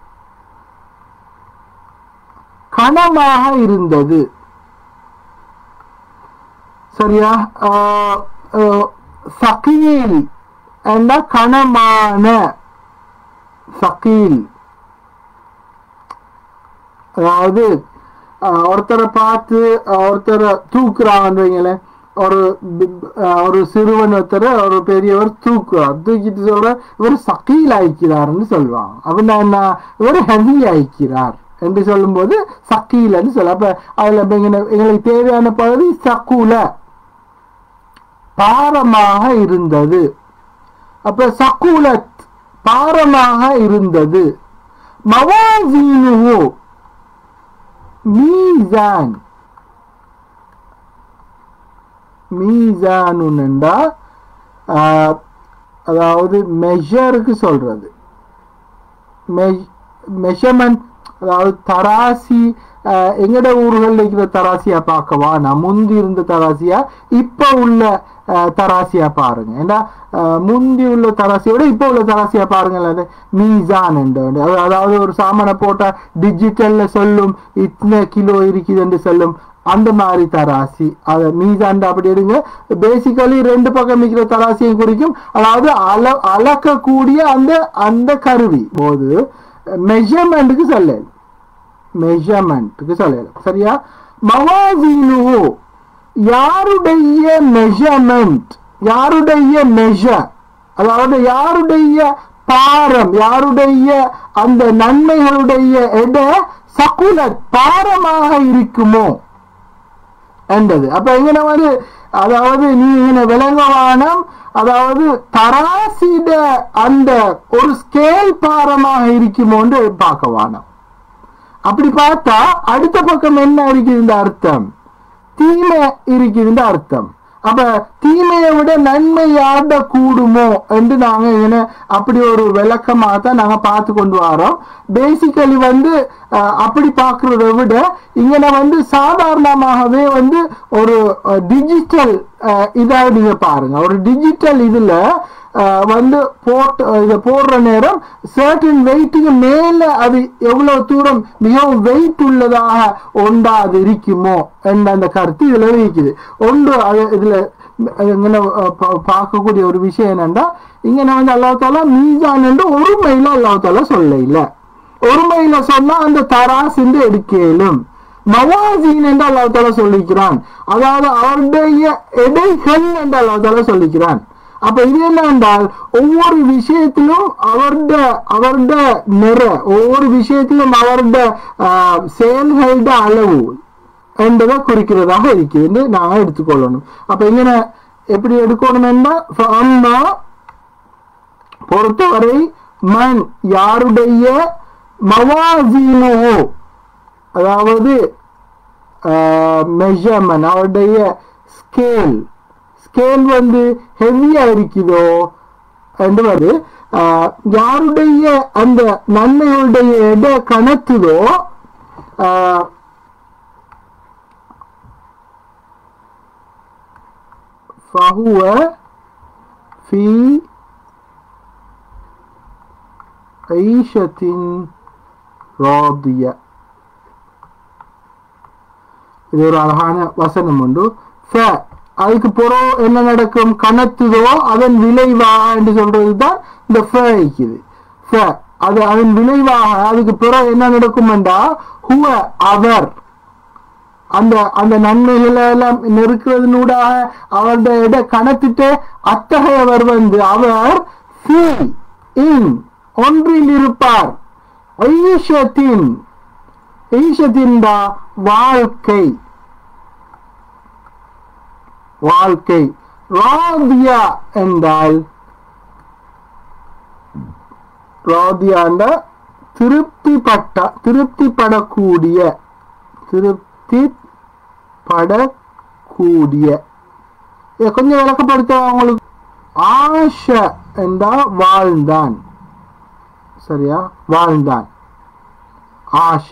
கனமாக இருந்தது சரியா ஆஹ், ஆஹ், சகீல் என்றா கனமான சகீல் அதாவது அஹ், ஒருத்தரை பார்த்து அஹ், ஒருத்தரை தூக்குறாங்கன்னு வைங்களேன் ஒரு பி- அஹ், ஒரு சிறுவன் ஒருத்தரை ஒரு பெரியவர் தூக்குறார் தூக்கிட்டு சொல்ற இவர் சக்கீல் ஆயிக்கிறார்னு சொல்லுவாங்க அப்படின்னா என்ன இவர் ஹெவி ஆயிக்கிறார் என்று சொல்லும்போது சக்கீலன்னு சொல்ல அப்ப அதுல இப்ப எங்க- எங்களுக்கு தேவையான பகுதி சக்குல பாரமாக இருந்தது அப்ப சக்குலத் பாரமாக இருந்தது மவாசீனுஹு மீசான் மீசானுண்டா அதாவது மெஷருக்கு சொல்றது மெஷர்மெண்ட் அதாவது தராசி அஹ், எங்கட ஊர்கள்ல இருக்கிற தராசியா பார்க்கவா நான் முந்தி இருந்த தராசியா இப்ப உள்ள அஹ், தராசியா பாருங்க ஏன்னா அஹ், முந்தி உள்ள தராசியை விட இப்ப உள்ள தராசியா பாருங்களேன் அது மீசான் என்று ஒன்று. அது- அதாவது ஒரு சாமானை போட்டா டிஜிட்டல்ல சொல்லும் இத்தனை கிலோ இருக்குது என்று சொல்லும் அந்த மாதிரி தராசி அதை மீசான் அப்படி எடுங்க பேசிக்கலி ரெண்டு பக்கம் இருக்கிற தராசியும் குறிக்கும் அதாவது அள அளக்கக்கூடிய அந்த அந்த கருவி போது மெஷர்மெண்ட்டுக்கு சொல்லல மெஷர்மெண்ட்டுக்கு சொல்லல சரியா மவாசீனுவோ யாருடைய மெஷர்மெண்ட் யாருடைய மெஷர் அதாவது யாருடைய பாரம் யாருடைய அந்த நன்மைகளுடைய எடை சகுலத் பாரமாக இருக்குமோ என்றது அப்ப எங்கன வந்து அதாவது நீ இங்க விலங்கவானம் அதாவது தராசிட அந்த ஒரு ஸ்கேல் பாரமாக இருக்குமோன்னு பார்க்க வானம் அப்படி பார்த்தா அடுத்த பக்கம் என்ன இருக்குது இந்த அர்த்தம் தீமை இருக்குது இந்த அர்த்தம் அப்ப தீமையை விட நன்மை யார்ட கூடுமோ என்று நாங்க இങ്ങനെ அப்படி ஒரு விளக்கமா தான் நாங்க பார்த்து கொண்டு வரோம் பேசிக்கலி வந்து அஹ், அப்படி பார்க்கறத விட இங்கன வந்து சாதாரணமாகவே வந்து ஒரு டிஜிட்டல் இதா நீங்க பாருங்க ஒரு டிஜிட்டல் இதுல அஹ், வந்து போட்டு இதை போடுற நேரம் சர்டன் வெயிட்டுக்கு மேல அது எவ்வளவு தூரம் மிகவும் வெயிட் உள்ளதாக ஒன்றா அது இருக்குமோ என்ற அந்த கருத்து இதுல இருக்குது ஒன்று அது இதுல இங்கே பார்க்கக்கூடிய ஒரு விஷயம் என்னன்னா இங்க நான் வந்து அல்லாஹால மீசான் என்று ஒருமையில அல்லாஹால சொல்ல இல்ல ஒருமையில சொன்னா அந்த தராசிந்து எடுக்கலும் மவாசீன் என்று அல்லாஹால சொல்லிக்கிறான் அதாவது அவருடைய எடைகள் என்று அல்லாஹால சொல்லிக்கிறான் அப்ப இது என்ன என்றால் ஒவ்வொரு விஷயத்திலும் அவருட அவருட நிற ஒவ்வொரு விஷயத்திலும் அவருட ஆஹ், செயல்களோட அளவு என்பதை குறிக்கிறதாக இருக்கிறது நாங்க எடுத்துக்கொள்ளணும் அப்ப இங்க எப்படி எடுக்கணும்னா அம்மா பொறுத்தவரை மண் யாருடைய மவாசீனோ அதாவது மெஷர்மெண்ட் அவருடைய ஸ்கேல் ஸ்கேல் வந்து ஹெவியா இருக்குதோ என்று வருது ஆஹ், யாருடைய அந்த நன்மையுடைய எடை கணத்துதோ ஆஹ், فهو في عيشة راضية இது ஒரு அழகான வசனம் உண்டு ஃப அதுக்கு புறம் என்ன நடக்கும் கனத்துதோ அதன் விளைவா என்று சொல்றது தான் இந்த ஃப இருக்குது ஃப அது அதன் விளைவாக அதுக்கு பிறகு என்ன நடக்கும்டா ஹுவ அவர் அந்த அந்த நன்மைகளை எல்லாம் நெருக்கிறதுனூடாக அவருடைய இட கணத்திட்டு அத்தகையவர் வந்து அவர் ஃபீ இன் ஒன்றில் இருப்பார் ஐஷத்தின் ஈஷத்தின் வாழ்க்கை வாழ்க்கை ராதியா என்றால் ராதியாண்ட திருப்திப்பட்ட திருப்திப்படக்கூடிய திருப்தி படக்கூடிய இதை கொஞ்சம் விளக்கப்படுத்த அவங்களுக்கு ஆஷ என்றால் வாழ்ந்தான் சரியா வாழ்ந்தான் ஆஷ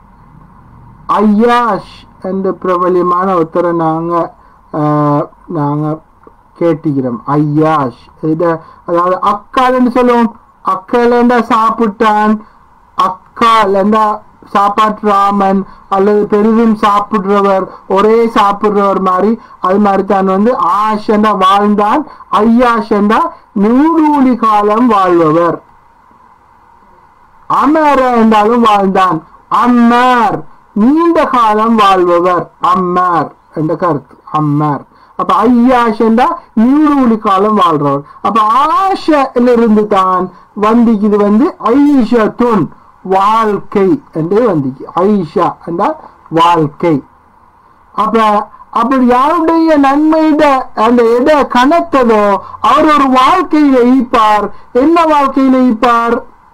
ஐயாஷ் என்ற பிரபலியமான ஒருத்தரை நாங்க ஆஹ், நாங்க கேட்டுக்கிறோம் ஐயாஷ் இத அதாவது அக்கால்னு சொல்லுவோம் அக்காலண்டா சாப்பிட்டான் அக்காலண்டா சாப்பாட்டுராமன் அல்லது பெரிதும் சாப்பிடுறவர் ஒரே சாப்பிடுறவர் மாதிரி அது மாதிரி தான் வந்து ஆஷண்டா வாழ்ந்தான் ஐயாஷண்டா நூறூழி காலம் வாழ்பவர் அமர என்றாலும் வாழ்ந்தான் அம்மார் நீண்ட காலம் வாழ்பவர் அம்மார் என்ற கருத்து அம்மார் அப்ப ஐயாஷ் என்றா நீடூழி காலம் வாழ்றவர் அப்ப ஆஷில இருந்து தான் வந்திக்கு இது வந்து ஐஷத்துன் வாழ்க்கை என்று வந்திக்கு ஐஷா என்றால் வாழ்க்கை அப்ப அப்படி யாருடைய நன்மையிட அந்த எட கணத்ததோ அவர் ஒரு வாழ்க்கையில ஈப்பார் என்ன வாழ்க்கையில ஈப்பார்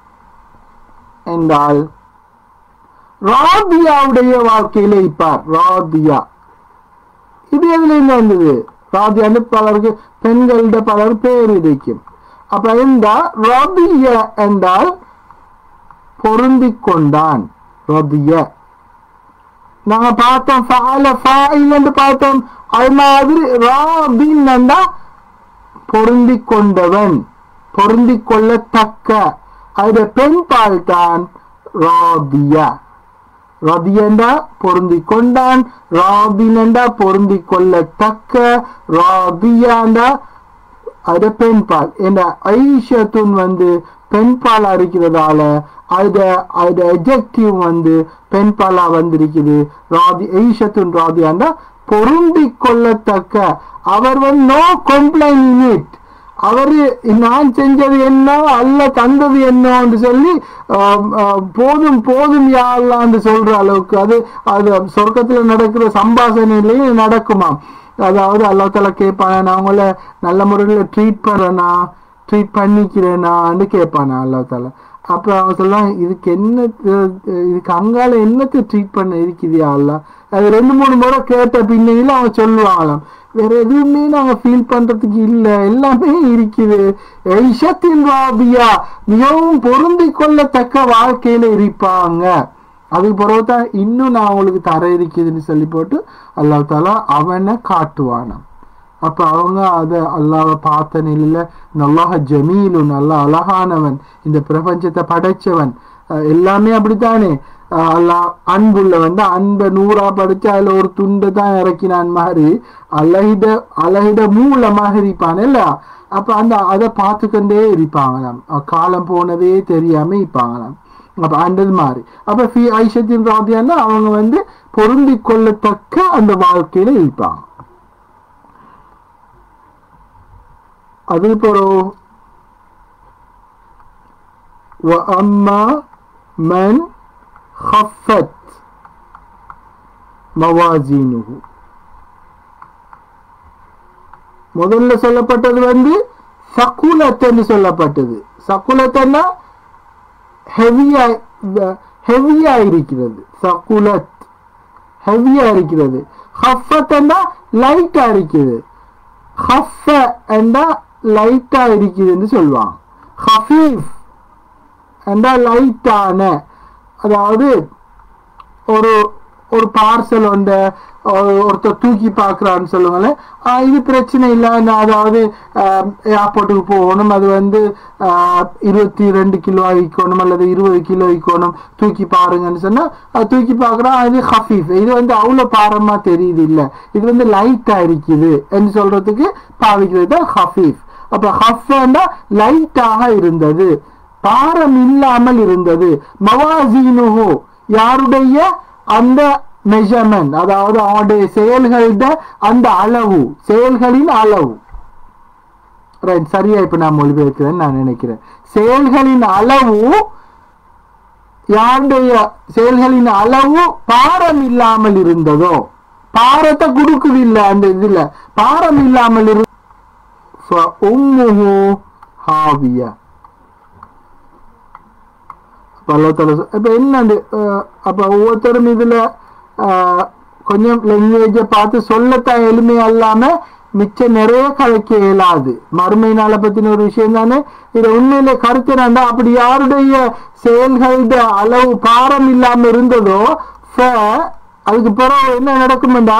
என்றால் ராபியாவுடைய வாழ்க்கையில ஈப்பார் ராபியா இது எதுல இருந்து வந்தது ராபியான்னு பலருக்கு பெண்களிட பலர் பேர் இருக்கும் அப்ப இந்த ரபிய என்றால் பொருந்திக் கொண்டான் ரபிய நாங்க பார்த்தோம் ஃபால ஃபாயில் என்று பார்த்தோம் அது மாதிரி ராபின் என்றா பொருந்திக் கொண்டவன் பொருந்திக் கொள்ளத்தக்க அது பெண் பால் தான் ராபியா ரதியண்டா பொருந்தி கொண்டான் ராபினண்டா பொருந்தி கொள்ளத்தக்க ராபியாண்டா அது பெண் பால் என்ற ஐஷத்துன் வந்து பெண் பாலா இருக்கிறதால அது அது எஜெக்டிவ் வந்து பெண் பாலா வந்திருக்குது ராதி ஐஷத்துன் ராதியாண்டா பொருந்தி கொள்ளத்தக்க அவர் வந்து நோ கம்ப்ளைண்ட் இட் அவரு நான் செஞ்சது என்ன அல்ல தந்தது என்னன்னு சொல்லி ஆம், ஆம், போதும் போதும் யாழ்லான்னு சொல்ற அளவுக்கு அது அது சொர்க்கத்துல நடக்கிற சம்பாஷணையிலேயே நடக்குமாம் அதாவது அல்லா தலா கேட்பாங்க நான் உங்களை நல்ல முறையில் ட்ரீட் பண்றேனா ட்ரீட் பண்ணிக்கிறேனான்னு கேட்பானா அல்லா தாலா அப்ப அவங்க சொல்லலாம் இதுக்கு என்ன அஹ், இதுக்கு அங்கால என்னத்தை ட்ரீட் பண்ண இருக்குதியா அல்லா அது ரெண்டு மூணு முறை கேட்ட பின்னையில அவங்க சொல்லுவாங்களாம் வேற எதுவுமே நாங்க ஃபீல் பண்றதுக்கு இல்ல எல்லாமே இருக்குது ஐஷத்தின் ராபியா மிகவும் பொருந்தி கொள்ளத்தக்க வாழ்க்கையில இருப்பாங்க அதுக்கு பிறகுதான் இன்னும் நான் உங்களுக்கு தர இருக்குதுன்னு சொல்லி போட்டு அல்லாஹ் தாலா அவனை காட்டுவானாம் அப்ப அவங்க அத அல்லாஹ்வை பார்த்த நிலையில நல்லாஹ ஜமீலு நல்லா அழகானவன் இந்த பிரபஞ்சத்தை படைச்சவன் அஹ் எல்லாமே அப்படித்தானே அஹ் அல்லாஹ் அன்புள்ளவன் தான் அன்பை நூறா படிச்சு அதுல ஒரு துண்டை தான் இறக்கினான் மாதிரி அழகிட அழகிட மூலமாக இருப்பான் இல்ல அப்ப அந்த அதை பார்த்துக்கொண்டே இருப்பாங்களாம் அஹ் காலம் போனதே தெரியாம இருப்பாங்களாம் அப்ப அண்டது மாதிரி அப்ப ஃபி ஐஷத்தின் ராதியான்னா அவங்க வந்து பொருந்தி கொள்ளத்தக்க அந்த வாழ்க்கையில இருப்பாங்க அது பிறகு وأما من خفت موازينه முதல்ல சொல்லப்பட்டது வந்து சக்குலத்தன்னு சொல்லப்பட்டது சக்குலத்தன்னா ஹெவியா ஹெவியா இருக்கிறது சக்குலத் ஹெவியா இருக்கிறது ஹஃபத்தன்னா லைட்டா இருக்குது ஹஃப என்றா லைட்டா இருக்குதுன்னு சொல்லுவாங்க ஹஃபீஃப் என்றா லைட்டான அதாவது ஒரு ஒரு பார்சல் ஒன்று ஒருத்தர் தூக்கி பார்க்குறான்னு சொல்லுங்களேன் ஆஹ் இது பிரச்சனை இல்லை நான் அதாவது ஏர்போர்ட்டுக்கு போகணும் அது வந்து ஆஹ் இருபத்தி ரெண்டு கிலோ ஆகிக்கணும் அல்லது இருபது கிலோ ஆகிக்கணும் தூக்கி பாருங்கன்னு சொன்னால் அது தூக்கி பார்க்குறா அது ஹஃபீஃப் இது வந்து அவ்வளோ பாரமாக தெரியுது இல்லை இது வந்து லைட்டாக இருக்குது என்று சொல்கிறதுக்கு பாவிக்கிறது தான் ஹஃபீஃப் அப்போ ஹஃப்னா லைட்டாக இருந்தது பாரம் இல்லாமல் இருந்தது மவாசீனுஹு யாருடைய அந்த மெஷர்மெண்ட் அதாவது அவனுடைய செயல்கள அந்த அளவு செயல்களின் அளவு ரைட் சரியா இப்ப நான் மொழிபெயர்க்கிறேன்னு நான் நினைக்கிறேன் செயல்களின் அளவு யாருடைய செயல்களின் அளவு பாரம் இல்லாமல் இருந்ததோ பாரத்தை கொடுக்குது இல்ல அந்த இதுல பாரம் இல்லாமல் இரு உம்முஹு ஹாவியா பல்லத்தல இப்போ என்ன அந்த அப்போ ஒவ்வொருத்தரும் இதில் கொஞ்சம் லாங்குவேஜை பார்த்து சொல்லத்தான் எளிமையா இல்லாம மிச்சம் நிறைய கலைக்க இயலாது மறுமை நாளை பத்தின ஒரு விஷயம் தானே இது உண்மையில கருத்து என்னன்னா அப்படி யாருடைய செயல்களோட அளவு பாரம் இல்லாம இருந்ததோ ஃப அதுக்கு பிறகு என்ன நடக்கும்டா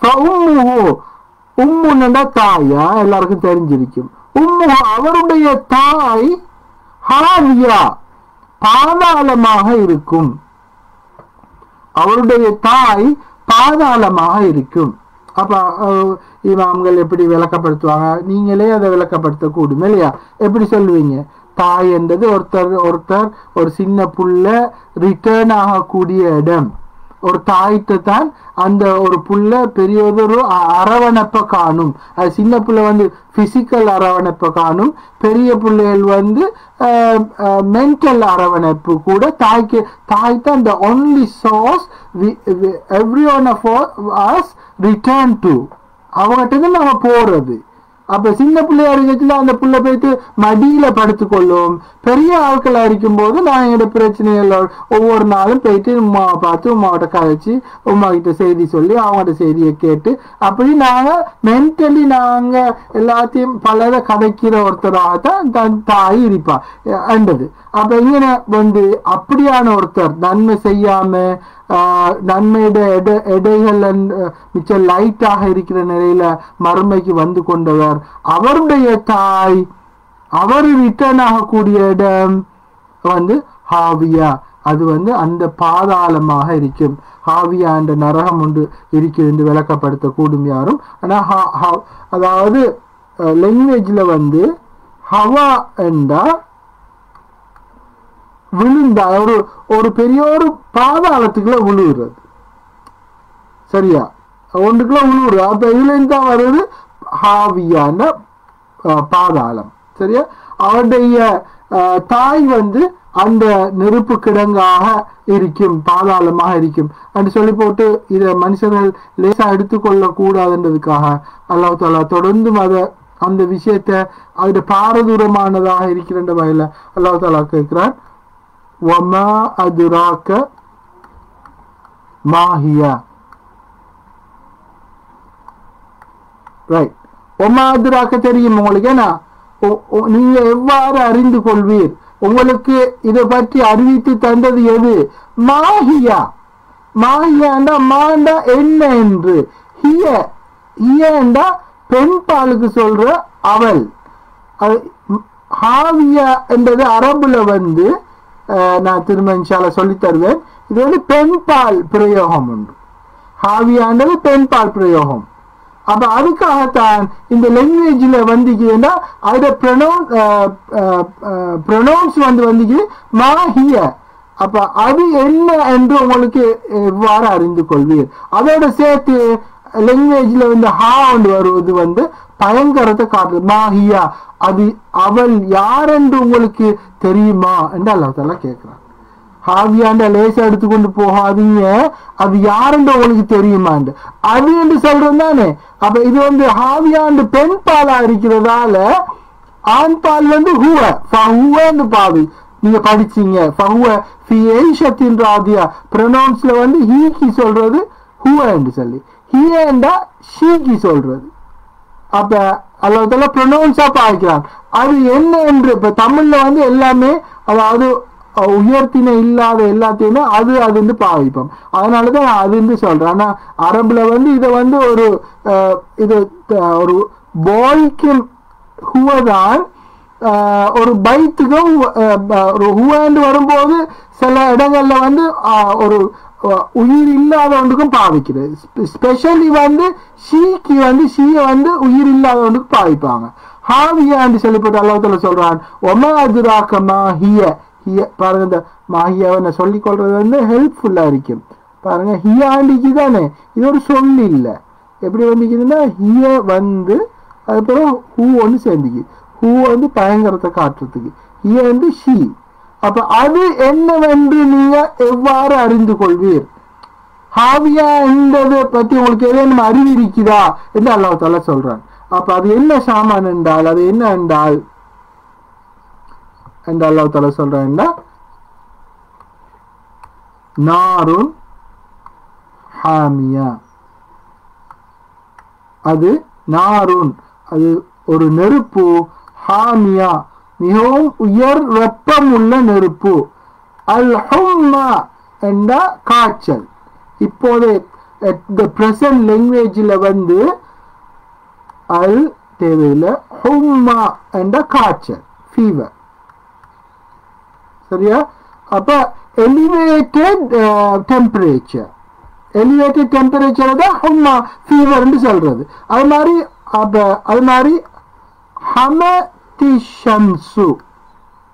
உம்முன்னா தாயா எல்லாருக்கும் தெரிஞ்சிருக்கும் உம்மு அவருடைய தாய் ஹாவியா பாதாளமாக இருக்கும் அவருடைய தாய் பாதாளமாக இருக்கும் அப்ப அஹ், இமாம்கள் எப்படி விளக்கப்படுத்துவாங்க நீங்களே அதை விளக்கப்படுத்த கூடும் இல்லையா எப்படி சொல்லுவீங்க தாய் என்றது ஒருத்தர் ஒருத்தர் ஒரு சின்ன புள்ள ரிட்டர்ன் ஆகக்கூடிய இடம் ஒரு தாய்கிட்ட தான் அந்த ஒரு புள்ள பெரியதொரு அ- அரவணைப்பை காணும் அது சின்ன புள்ள வந்து பிசிக்கல் அரவணைப்பை காணும் பெரிய பிள்ளைகள் வந்து மென்டல் அரவணைப்பு கூட தாய்க்கு தாய் தான் the only source we, we, every one of us return to அவங்ககிட்ட தான் நம்ம போறது அப்ப சின்ன பிள்ளையா இருக்கச்சுல அந்த புள்ள போயிட்டு மடியில படுத்துக்கொள்ளும் பெரிய ஆட்களா இருக்கும் போது நான் என்னோட பிரச்சனைகள் ஒவ்வொரு நாளும் போயிட்டு உமாவை பார்த்து உமாவோட கதைச்சு உமா கிட்ட செய்தி சொல்லி அவங்கள்ட்ட செய்தியை கேட்டு அப்படி நாங்க மென்டலி நாங்க எல்லாத்தையும் பலரை கதைக்கிற ஒருத்தராக தான் தன் தாய் இருப்பா அண்டது அப்ப இങ്ങനെ வந்து அப்படியான ஒருத்தர் நன்மை செய்யாம ஆஹ், நன்மையோட எடை எடைகள் and, அஹ், மிச்சம் லைட்டாக இருக்கிற நிலையில மறுமைக்கு வந்து கொண்டவர் அவருடைய தாய் அவர் ரிட்டர்ன் ஆகக்கூடிய இடம் வந்து ஹாவியா அது வந்து அந்த பாதாளமாக இருக்கும் ஹாவியா என்ற நரகம் ஒன்று இருக்கிறது என்று விளக்கப்படுத்த கூடும் யாரும் ஆனா ஹா- ஹா- அதாவது லாங்குவேஜ்ல வந்து ஹவா என்றா விழுந்தா ஒரு ஒரு பெரிய ஒரு பாதாளத்துக்குள்ள விழுகிறது சரியா ஒன்றுக்குள்ள விழுவுறது அப்ப இதுல இருந்து தான் வருது ஹாவியான அஹ், பாதாளம் சரியா அவருடைய அஹ், தாய் வந்து அந்த நெருப்பு கிடங்காக இருக்கும் பாதாளமாக இருக்கும் என்று சொல்லி போட்டு இதை மனுஷர்கள் லேசா எடுத்துக்கொள்ள கூடாதுன்றதுக்காக அல்லாஹ் தாலா தொடர்ந்தும் அதை அந்த விஷயத்தை அது பாரதூரமானதாக இருக்கின்ற வகையில அல்லாஹ் தாலா கேட்கிறான் வமா அதுராக்க மாஹியா ரைட் ஒமாதுராக்க தெரியும் உங்களுக்கு ஏன்னா ஒ- ஒ- நீங்க எவ்வாறு அறிந்து கொள்வீர் உங்களுக்கு இதை பற்றி அறிவித்து தந்தது எது மாஹியா மாஹியாண்டா மாண்டா என்ன என்று ஹிய ஹியண்டா பெண் பாலுக்கு சொல்ற அவள் அது ம், ஹாவியா என்றது அரபுல வந்து அஹ், நான் திரும்ப இன்ஷால சொல்லி தருவேன் இது வந்து பெண் பால் பிரயோகம் ஒன்று ஹாவியான்றது பெண் பால் பிரயோகம் அப்ப அதுக்காகத்தான் இந்த லாங்குவேஜ்ல வந்துக்குதுன்னா அதோட ப்ரொனவுன் ப்ரொனவுன்ஸ் வந்து வந்துக்குது மாஹிய அப்ப அது என்ன என்று உங்களுக்கு எவ்வாறு அறிந்து கொள்வீர் அதோட சேர்த்து லாங்குவேஜ்ல வந்து ஹா வந்து வருவது வந்து பயங்கரத்தை காட்டுது மாஹியா அது அவள் யார் என்று உங்களுக்கு தெரியுமா என்று அல்லாஹ் தாலா கேட்கிறான் ஹாவியாண்ட லேசா எடுத்துக்கொண்டு போகாதீங்க அது யாருன்னு உங்களுக்கு தெரியுமாண்டு அது என்று சொல்றோம் தானே அப்ப இது வந்து ஹாவியாண்டு பெண் பாலா இருக்கிறதால ஆண் பால் வந்து ஹுவ ஃபஹுவன்னு பாவி நீங்க படிச்சீங்க ஃபஹுவ ஃபி ஏஷத்தின் ராதியா ப்ரொனவுன்ஸ்ல வந்து ஹீக்கு சொல்றது ஹுவ என்று சொல்லி ஹியண்டா ஷீக்கு சொல்றது அப்ப அல்லாஹ் ப்ரொனவுன்ஸா பாய்க்கிறான் அது என்ன என்று இப்ப தமிழ்ல வந்து எல்லாமே அதாவது அஹ், உயர்த்தின இல்லாத எல்லாத்தையுமே அது அது வந்து பாவிப்போம் அதனாலதான் நான் அது வந்து சொல்றேன் ஆனா அரபுல வந்து இதை வந்து ஒரு அஹ், இது த- ஒரு பாய்க்கும் ஹுவதான் ஆஹ் ஒரு பைத்துக்கும் ஆஹ் ப- ஒரு ஹூவாண்டு வரும்போது சில இடங்கள்ல வந்து ஆஹ் ஒரு ஆஹ் உயிர் இல்லாத ஒன்றுக்கும் பாவிக்கிறது ஸ்பெஷலி வந்து ஷீக்கு வந்து ஷீய வந்து உயிர் இல்லாத ஒன்றுக்கு பாவிப்பாங்க ஹாவியாண்டு சொல்லப்பட்டு அல்லாஹ்தால சொல்றான் ஒமா அதுராக்க மாஹிய ஹிய பாருங்க இந்த மாஹியாவை நான் சொல்லிக் கொள்றது வந்து ஹெல்ப்ஃபுல்லா இருக்கும் பாருங்க ஹியாண்டிக்கு தானே இது ஒரு சொல் இல்லை எப்படி வந்துக்குதுன்னா ஹிய வந்து அதுக்கப்புறம் ஹூ ஒன்று சேர்ந்துக்கு ஹூ வந்து பயங்கரத்தை காட்டுறதுக்கு ஹிய வந்து ஷீ அப்ப அது என்னவென்று நீங்க எவ்வாறு அறிந்து கொள்வீர் ஹாவியா என்றதை பத்தி உங்களுக்கு ஏதேனும் அறிவு இருக்குதா என்று அல்லாஹ் தாலா சொல்றான் அப்ப அது என்ன சாமான் என்றால் அது என்ன என்றால் என்று அல்லாஹ் தாலா சொல்றான் நாருன் ஹாமியா அது நாருன் அது ஒரு நெருப்பு ஹாமியா மிகவும் உயர் வெப்பம் உள்ள நெருப்பு அல் ஹும்மா என்ற காய்ச்சல் இப்போது த பிரசன்ட் லாங்குவேஜில் வந்து அல் தேவையில்லை ஹும்மா என்ற காய்ச்சல் ஃபீவர் சரியா அப்ப எலிவேட்டட் டெம்பரேச்சர் எலிவேட்டட் டெம்பரேச்சர் தான் ஹும்மா ஃபீவர்னு சொல்றது அது மாதிரி அப்ப அது மாதிரி ஹமதிஷம்சு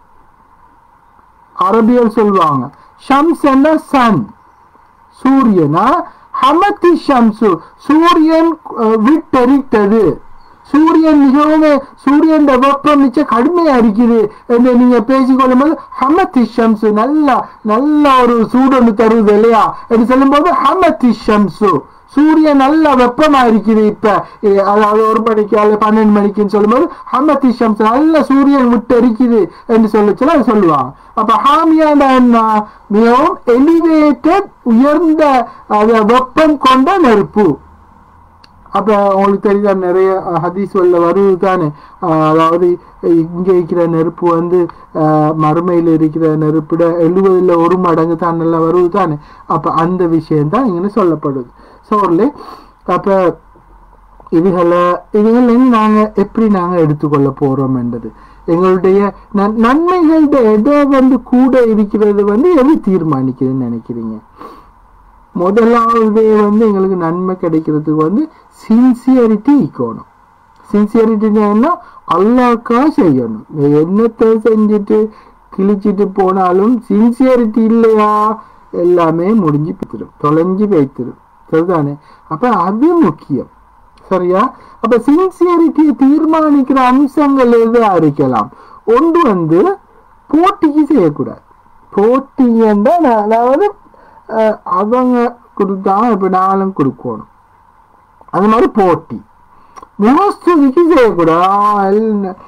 அரபியல் சொல்லுவாங்க ஷம்ஸ் என்ன சன் சூரியனா ஹமதி ஷம்சு சூரியன் அஹ், விட்டெரித்தது சூரியன் மிகவும் சூரியன் வெப்பம் மிச்ச கடுமையா இருக்குது என்று நீங்க பேசிக்கொள்ளும் போது ஹமதி ஷம்சு நல்ல நல்ல ஒரு சூடொன்று தருவது இல்லையா என்று சொல்லும்போது ஹமதி ஷம்சு சூரியன் நல்ல வெப்பமா இருக்குது இப்ப எ, அதாவது ஒரு மணிக்கு அல்லது பன்னெண்டு மணிக்குன்னு சொல்லும்போது ஹமதி ஷம்ஸ் நல்ல சூரியன் விட்டு எரிக்குது என்று சொல்லிச்சுல அது சொல்லுவாங்க அப்ப ஹாமியாண்டா என்ன மிகவும் எலிவேட்டட் உயர்ந்த அது வெப்பம் கொண்ட நெருப்பு அப்ப உங்களுக்கு தெரியுதா நிறைய அஹ், ஹதீஸ்கள்ல வருது தானே அஹ், அதாவது இங்க இருக்கிற நெருப்பு வந்து அஹ், மறுமையில இருக்கிற நெருப்பிட எழுவதுல ஒரு மடங்கு தான் நல்லா வருது தானே அப்ப அந்த விஷயம் தான் இங்கே சொல்லப்படுது சோர்ல அப்ப இதுகளை இதுகளை நாங்க எப்படி நாங்க எடுத்துக்கொள்ள போறோம் என்றது எங்களுடைய நன்- நன்மைகளோட எதை வந்து கூட இருக்கிறது வந்து எது தீர்மானிக்குதுன்னு நினைக்கிறீங்க முதலாவது வந்து எங்களுக்கு நன்மை கிடைக்கிறதுக்கு வந்து சின்சியரிட்டி இருக்கணும் சின்சியரிட்டினா என்ன அல்லாக்கா செய்யணும் என்னத்தை செஞ்சுட்டு கிழிச்சிட்டு போனாலும் சின்சியரிட்டி இல்லையா எல்லாமே முடிஞ்சு போய்த்திடும் தொலைஞ்சு போய்த்திடும் சரிதானே அப்ப அது முக்கியம் சரியா அப்ப சின்சியரிட்டியை தீர்மானிக்கிற அம்சங்கள் எது அறிக்கலாம் ஒன்று வந்து போட்டிக்கு செய்யக்கூடாது போட்டி என்றால் அதாவது அஹ், அவங்க கொடுத்தா இப்ப நானும் கொடுக்கணும் அது மாதிரி போட்டி முகஸ்துதிக்கு செய்யக்கூடாது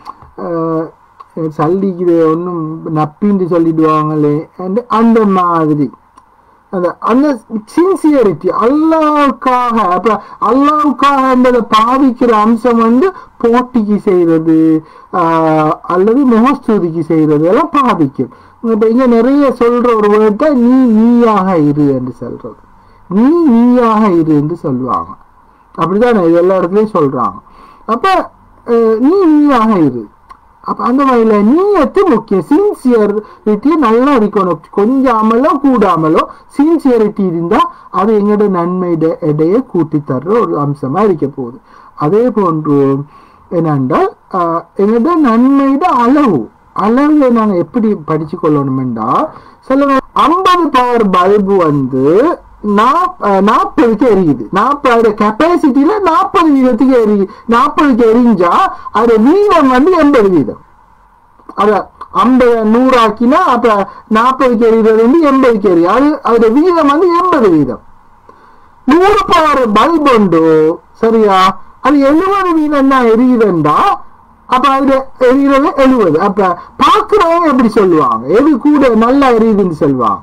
சல்லிக்குது ஒன்றும் நப்பின்னு சொல்லிடுவாங்களே and அந்த மாதிரி அந்த அந்த சின்சியரிட்டி அல்லாவுக்காக அப்ப அல்லாவுக்காக பாவிக்கிற அம்சம் வந்து போட்டிக்கு செய்யறது ஆஹ், அல்லது முகஸ்துதிக்கு செய்யறது எல்லாம் பாதிக்கும் இப்ப இங்க நிறைய சொல்ற ஒரு வேர்ட்டை நீ நீயாக இரு என்று சொல்றது நீ நீயாக இரு என்று சொல்லுவாங்க அப்படிதான் இது எல்லா இடத்துலயும் சொல்றாங்க அப்ப அஹ், நீ நீயாக இரு அப்ப அந்த வகையில நீயத்து முக்கியம் சின்சியரிட்டி நல்லா இருக்கணும் கொஞ்சாமலோ கூடாமலோ சின்சியரிட்டி இருந்தா அது எங்களோட நன்மையிட எடையை கூட்டி தர்ற ஒரு அம்சமா இருக்க போகுது அதே போன்று என்னென்றால் ஆஹ், எங்களோட நன்மையிட அளவு அளவு நாங்க எப்படி படிச்சு கொள்ளணும்டா சொல்லுங்க ஐம்பது பவர் பல்பு வந்து நாப்- அஹ் நாற்பதுக்கு எரியுது நாற்பது கெப்பாசிட்டியில நாற்பது வீதத்துக்கு எரி நாற்பதுக்கு எரிஞ்சா அது வீதம் வந்து எண்பது வீதம் அத ஐம்பது நூறாக்கினா அப்ப நாற்பதுக்கு எரிகிறது வந்து எண்பதுக்கு எரியும் அது அதோட வீதம் வந்து எண்பது வீதம் நூறு பவர் பல்ப் உண்டு சரியா அது எழுபது வீதம் தான் எரியுதுண்டா அப்ப அது எரியுறது எழுபது அப்ப பாக்குறவங்க எப்படி சொல்லுவாங்க எது கூட நல்லா எரியுதுன்னு சொல்லுவாங்க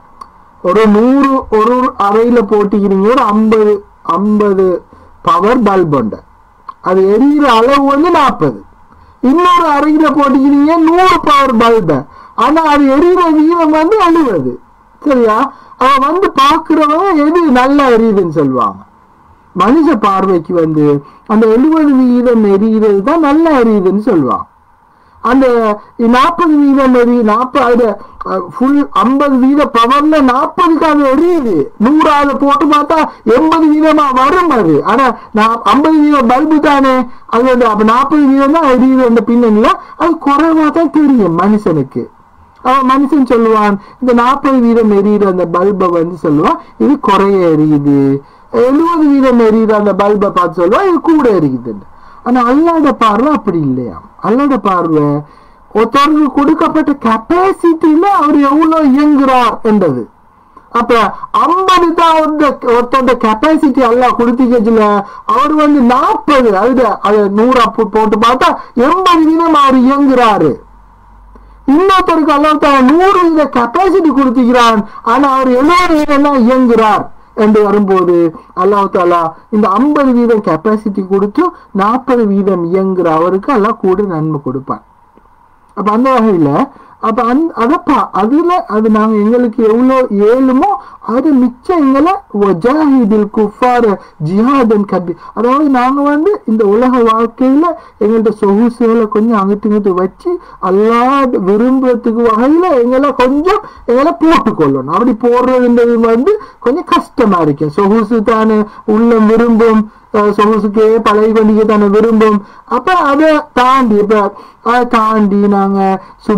ஒரு நூறு ஒரு அறையில போட்டிக்கிறீங்க ஒரு ஐம்பது ஐம்பது பவர் பல்ப் உண்டு அது எரியிற அளவு வந்து நாற்பது இன்னொரு அறையில போட்டிக்கிறீங்க நூறு பவர் பல்ப ஆனா அது எரியிற வீதம் வந்து எழுபது சரியா அவன் வந்து பாக்குறவங்க எது நல்லா எரியுதுன்னு சொல்லுவாங்க மனுஷ பார்வைக்கு வந்து அந்த எழுபது வீதம் எரியுறது தான் நல்லா எரியுதுன்னு சொல்லுவாங்க அந்த நாற்பது வீதம் எரி நாற்பது ஃபுல் ஐம்பது வீத பவர்ல நாற்பதுக்கு அது எரியுது நூறாவது போட்டு பார்த்தா எண்பது வீதமா வரும் அது ஆனா நான் ஐம்பது வீதம் பல்பு தானே அது வந்து அப்ப நாற்பது வீதம் தான் எரியுது அந்த பின்னணியில அது குறைவா தான் தெரியும் மனுஷனுக்கு அவன் மனுஷன் சொல்லுவான் இந்த நாற்பது வீதம் எரியுற அந்த பல்பை வந்து சொல்லுவான் இது குறைய எரியுது எழுபது வீதம் எரியுற அந்த பல்பை பார்த்து சொல்லுவான் இது கூட எரியுதுன்னு ஆனா அல்லாட பார்வை அப்படி இல்லையா அல்லாட பார்வை ஒருத்தருக்கு கொடுக்கப்பட்ட கெப்பாசிட்டியில அவர் எவ்வளவு இயங்குறார் என்றது அப்ப ஐம்பது தான் ஒருத்தோட கெப்பாசிட்டி எல்லாம் கொடுத்துக்கச்சுல அவர் வந்து நாற்பது அது அது நூறா போ- போட்டு பார்த்தா எண்பது வீதம் அவர் இயங்குறாரு இன்னொருத்தருக்கு அல்லாஹ் நூறு வீத கெப்பாசிட்டி கொடுத்துக்கிறான் ஆனா அவர் எழுபது வீதம் தான் இயங்குறார் என்று வரும்போது அல்லாஹ் தாலா இந்த ஐம்பது வீதம் கெப்பாசிட்டி கொடுத்து நாற்பது வீதம் இயங்குற அவருக்கு அல்லாஹ் கூட நன்மை கொடுப்பான் அப்ப அந்த வகையில அப்ப அந் அதப்பா அதுல அது நாங்க எங்களுக்கு எவ்வளவு ஏழுமோ அது மிச்சம் எங்களை வஜாஹிதில் குஃபார் ஜிஹாதன் கபி அதாவது நாங்க வந்து இந்த உலக வாழ்க்கையில எங்கள்ட்ட சொகுசுகளை கொஞ்சம் அங்கிட்டு இங்கிட்டு வச்சு அல்லா விரும்புறதுக்கு வகையில எங்களை கொஞ்சம் எங்களை போட்டுக்கொள்ளணும் அப்படி போடுறதுன்றது வந்து கொஞ்சம் கஷ்டமா இருக்கும் சொகுசு தானே உள்ளம் விரும்பும் அஹ் சொகுசுக்கே பழகி கொண்டிக்க தானே விரும்பும் அப்ப அதை தாண்டி இப்ப அதை தாண்டி நாங்க சுபுக்கு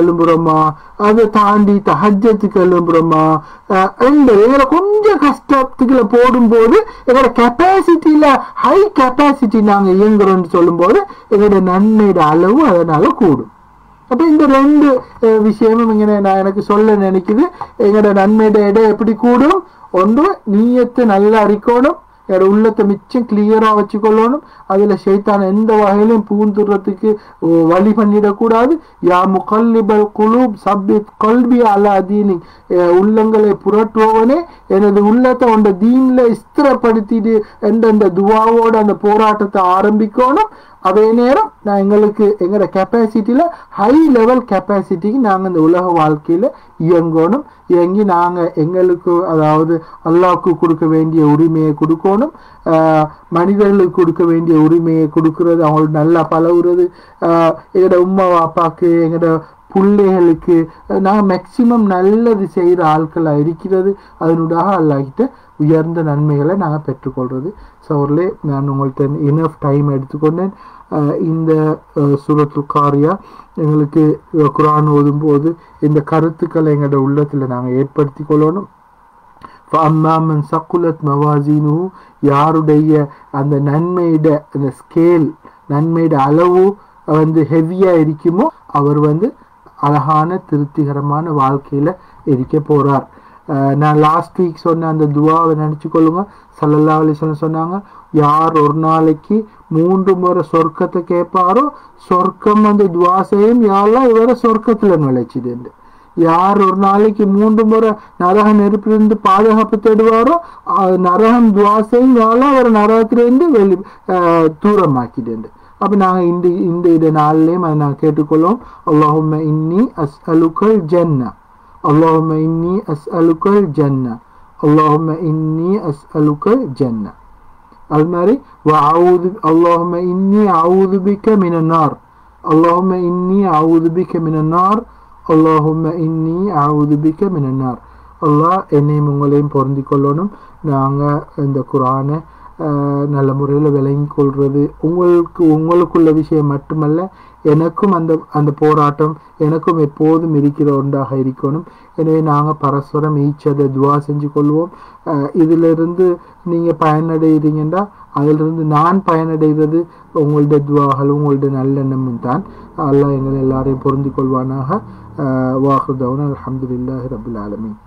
எழும்புறோமா அதை தாண்டி தஹஜத்துக்கு எழும்புறோமா அஹ், என்பது எங்களை கொஞ்சம் கஷ்டத்துக்குள்ள போடும்போது எங்களோட கெப்பாசிட்டியில ஹை கெப்பாசிட்டி நாங்க இயங்குறோம்னு சொல்லும்போது எங்களோட நன்மையோட அளவு அதனால கூடும் அப்ப இந்த ரெண்டு அஹ், விஷயமும் இங்கே நான் எனக்கு சொல்ல நினைக்குது எங்களோட நன்மையோட இடம் எப்படி கூடும் ஒன்று நீயத்தை நல்லா அறிக்கணும் என்னோட உள்ளத்தை மிச்சம் கிளியரா வச்சுக்கொள்ளணும் அதுல ஷைத்தான் எந்த வகையிலும் பூந்துடுறதுக்கு ஓ, வழி பண்ணிடக்கூடாது யா முகல்லிபல் குலூப் சப்பித் கல்வி அலா தீனி அஹ், உள்ளங்களை புரட்டுபவனே எனது உள்ளத்தை உண்ட தீன்ல ஸ்திரப்படுத்திட்டு என்ற அந்த துவாவோட அந்த போராட்டத்தை ஆரம்பிக்கணும் அதே நேரம் நான் எங்களுக்கு எங்களோட கெப்பாசிட்டியில ஹை லெவல் கெப்பாசிட்டிக்கு நாங்கள் இந்த உலக வாழ்க்கையில இயங்கணும் இயங்கி நாங்கள் எங்களுக்கு அதாவது அல்லாவுக்கு கொடுக்க வேண்டிய உரிமையை கொடுக்கணும் ஆஹ் மனிதர்களுக்கு கொடுக்க வேண்டிய உரிமையை கொடுக்கறது அவங்களுக்கு நல்லா பழகுறது ஆஹ் எங்களோட உம்மா அப்பாக்கு எங்களோட பிள்ளைகளுக்கு நான் மேக்சிமம் நல்லது செய்கிற ஆட்களாக இருக்கிறது அதனூடாக அல்லாஹ்கிட்ட உயர்ந்த நன்மைகளை நாங்கள் பெற்றுக்கொள்றது ஸோ அவர்களே நான் உங்கள்கிட்ட இனஃப் டைம் எடுத்துக்கொண்டேன் அஹ் இந்த சூரத்து காரியா எங்களுக்கு அஹ், குர்ஆன் ஓதும்போது இந்த கருத்துக்களை எங்களோட உள்ளத்தில் நாங்கள் ஏற்படுத்தி கொள்ளணும் அம்மாமன் சக்குலத் மவாசீனு யாருடைய அந்த நன்மையிட அந்த ஸ்கேல் நன்மையிட அளவு வந்து ஹெவியா இருக்குமோ அவர் வந்து அழகான திருப்திகரமான வாழ்க்கையில இருக்க போறார் அஹ் நான் லாஸ்ட் வீக் சொன்ன அந்த துவாவை நினைச்சு கொள்ளுங்க சல்லல்லா அலிஸ்வலம் சொன்னாங்க யார் ஒரு நாளைக்கு மூன்று முறை சொர்க்கத்தை கேட்பாரோ சொர்க்கம் வந்து துவா செய்யும் யாரெல்லாம் இவரை சொர்க்கத்துல நுழைச்சிடுண்டு யார் ஒரு நாளைக்கு மூன்று முறை நரக நெருப்பிலிருந்து பாதுகாப்பு தேடுவாரோ அஹ் நரகம் துவாசையும் யாரெல்லாம் அவர் நரகத்திலிருந்து வெளி அஹ் தூரமாக்கிடுண்டு அப்ப நாங்க இந்த இந்த இந்த நாள்லயும் அதை நாங்க கேட்டுக்கொள்வோம் அல்லாஹும்ம இன்னி அஸ் அலுக்கல் ஜன்னா اللهم إني أسألك الجنة اللهم إني أسألك الجنة الماري وأعوذ اللهم إني أعوذ بك من النار اللهم إني أعوذ بك من النار اللهم إني أعوذ بك من النار அல்லாஹ் என்னையும் உங்களையும் பொருந்தி கொள்ளணும் நாங்கள் இந்த குரானை ஆஹ், நல்ல முறையில் விளங்கி கொள்வது உங்களுக்கு உங்களுக்குள்ள விஷயம் மட்டுமல்ல எனக்கும் அந்த அந்த போராட்டம் எனக்கும் எப்போதும் இருக்கிற ஒன்றாக இருக்கணும் எனவே நாங்கள் பரஸ்பரம் ஈச்சதை துவா செஞ்சு கொள்வோம் ஆஹ், இதிலிருந்து நீங்கள் பயனடைகிறீங்கன்னா அதிலிருந்து நான் பயனடைகிறது உங்களுடைய துவாகளும் உங்களுடைய நல்லெண்ணமும் தான் அல்லாஹ் எங்கள் எல்லாரையும் பொருந்திக் கொள்வானாக வாஹுதவன் அலமதுல்லாஹி ரபுல் ஆலமீன்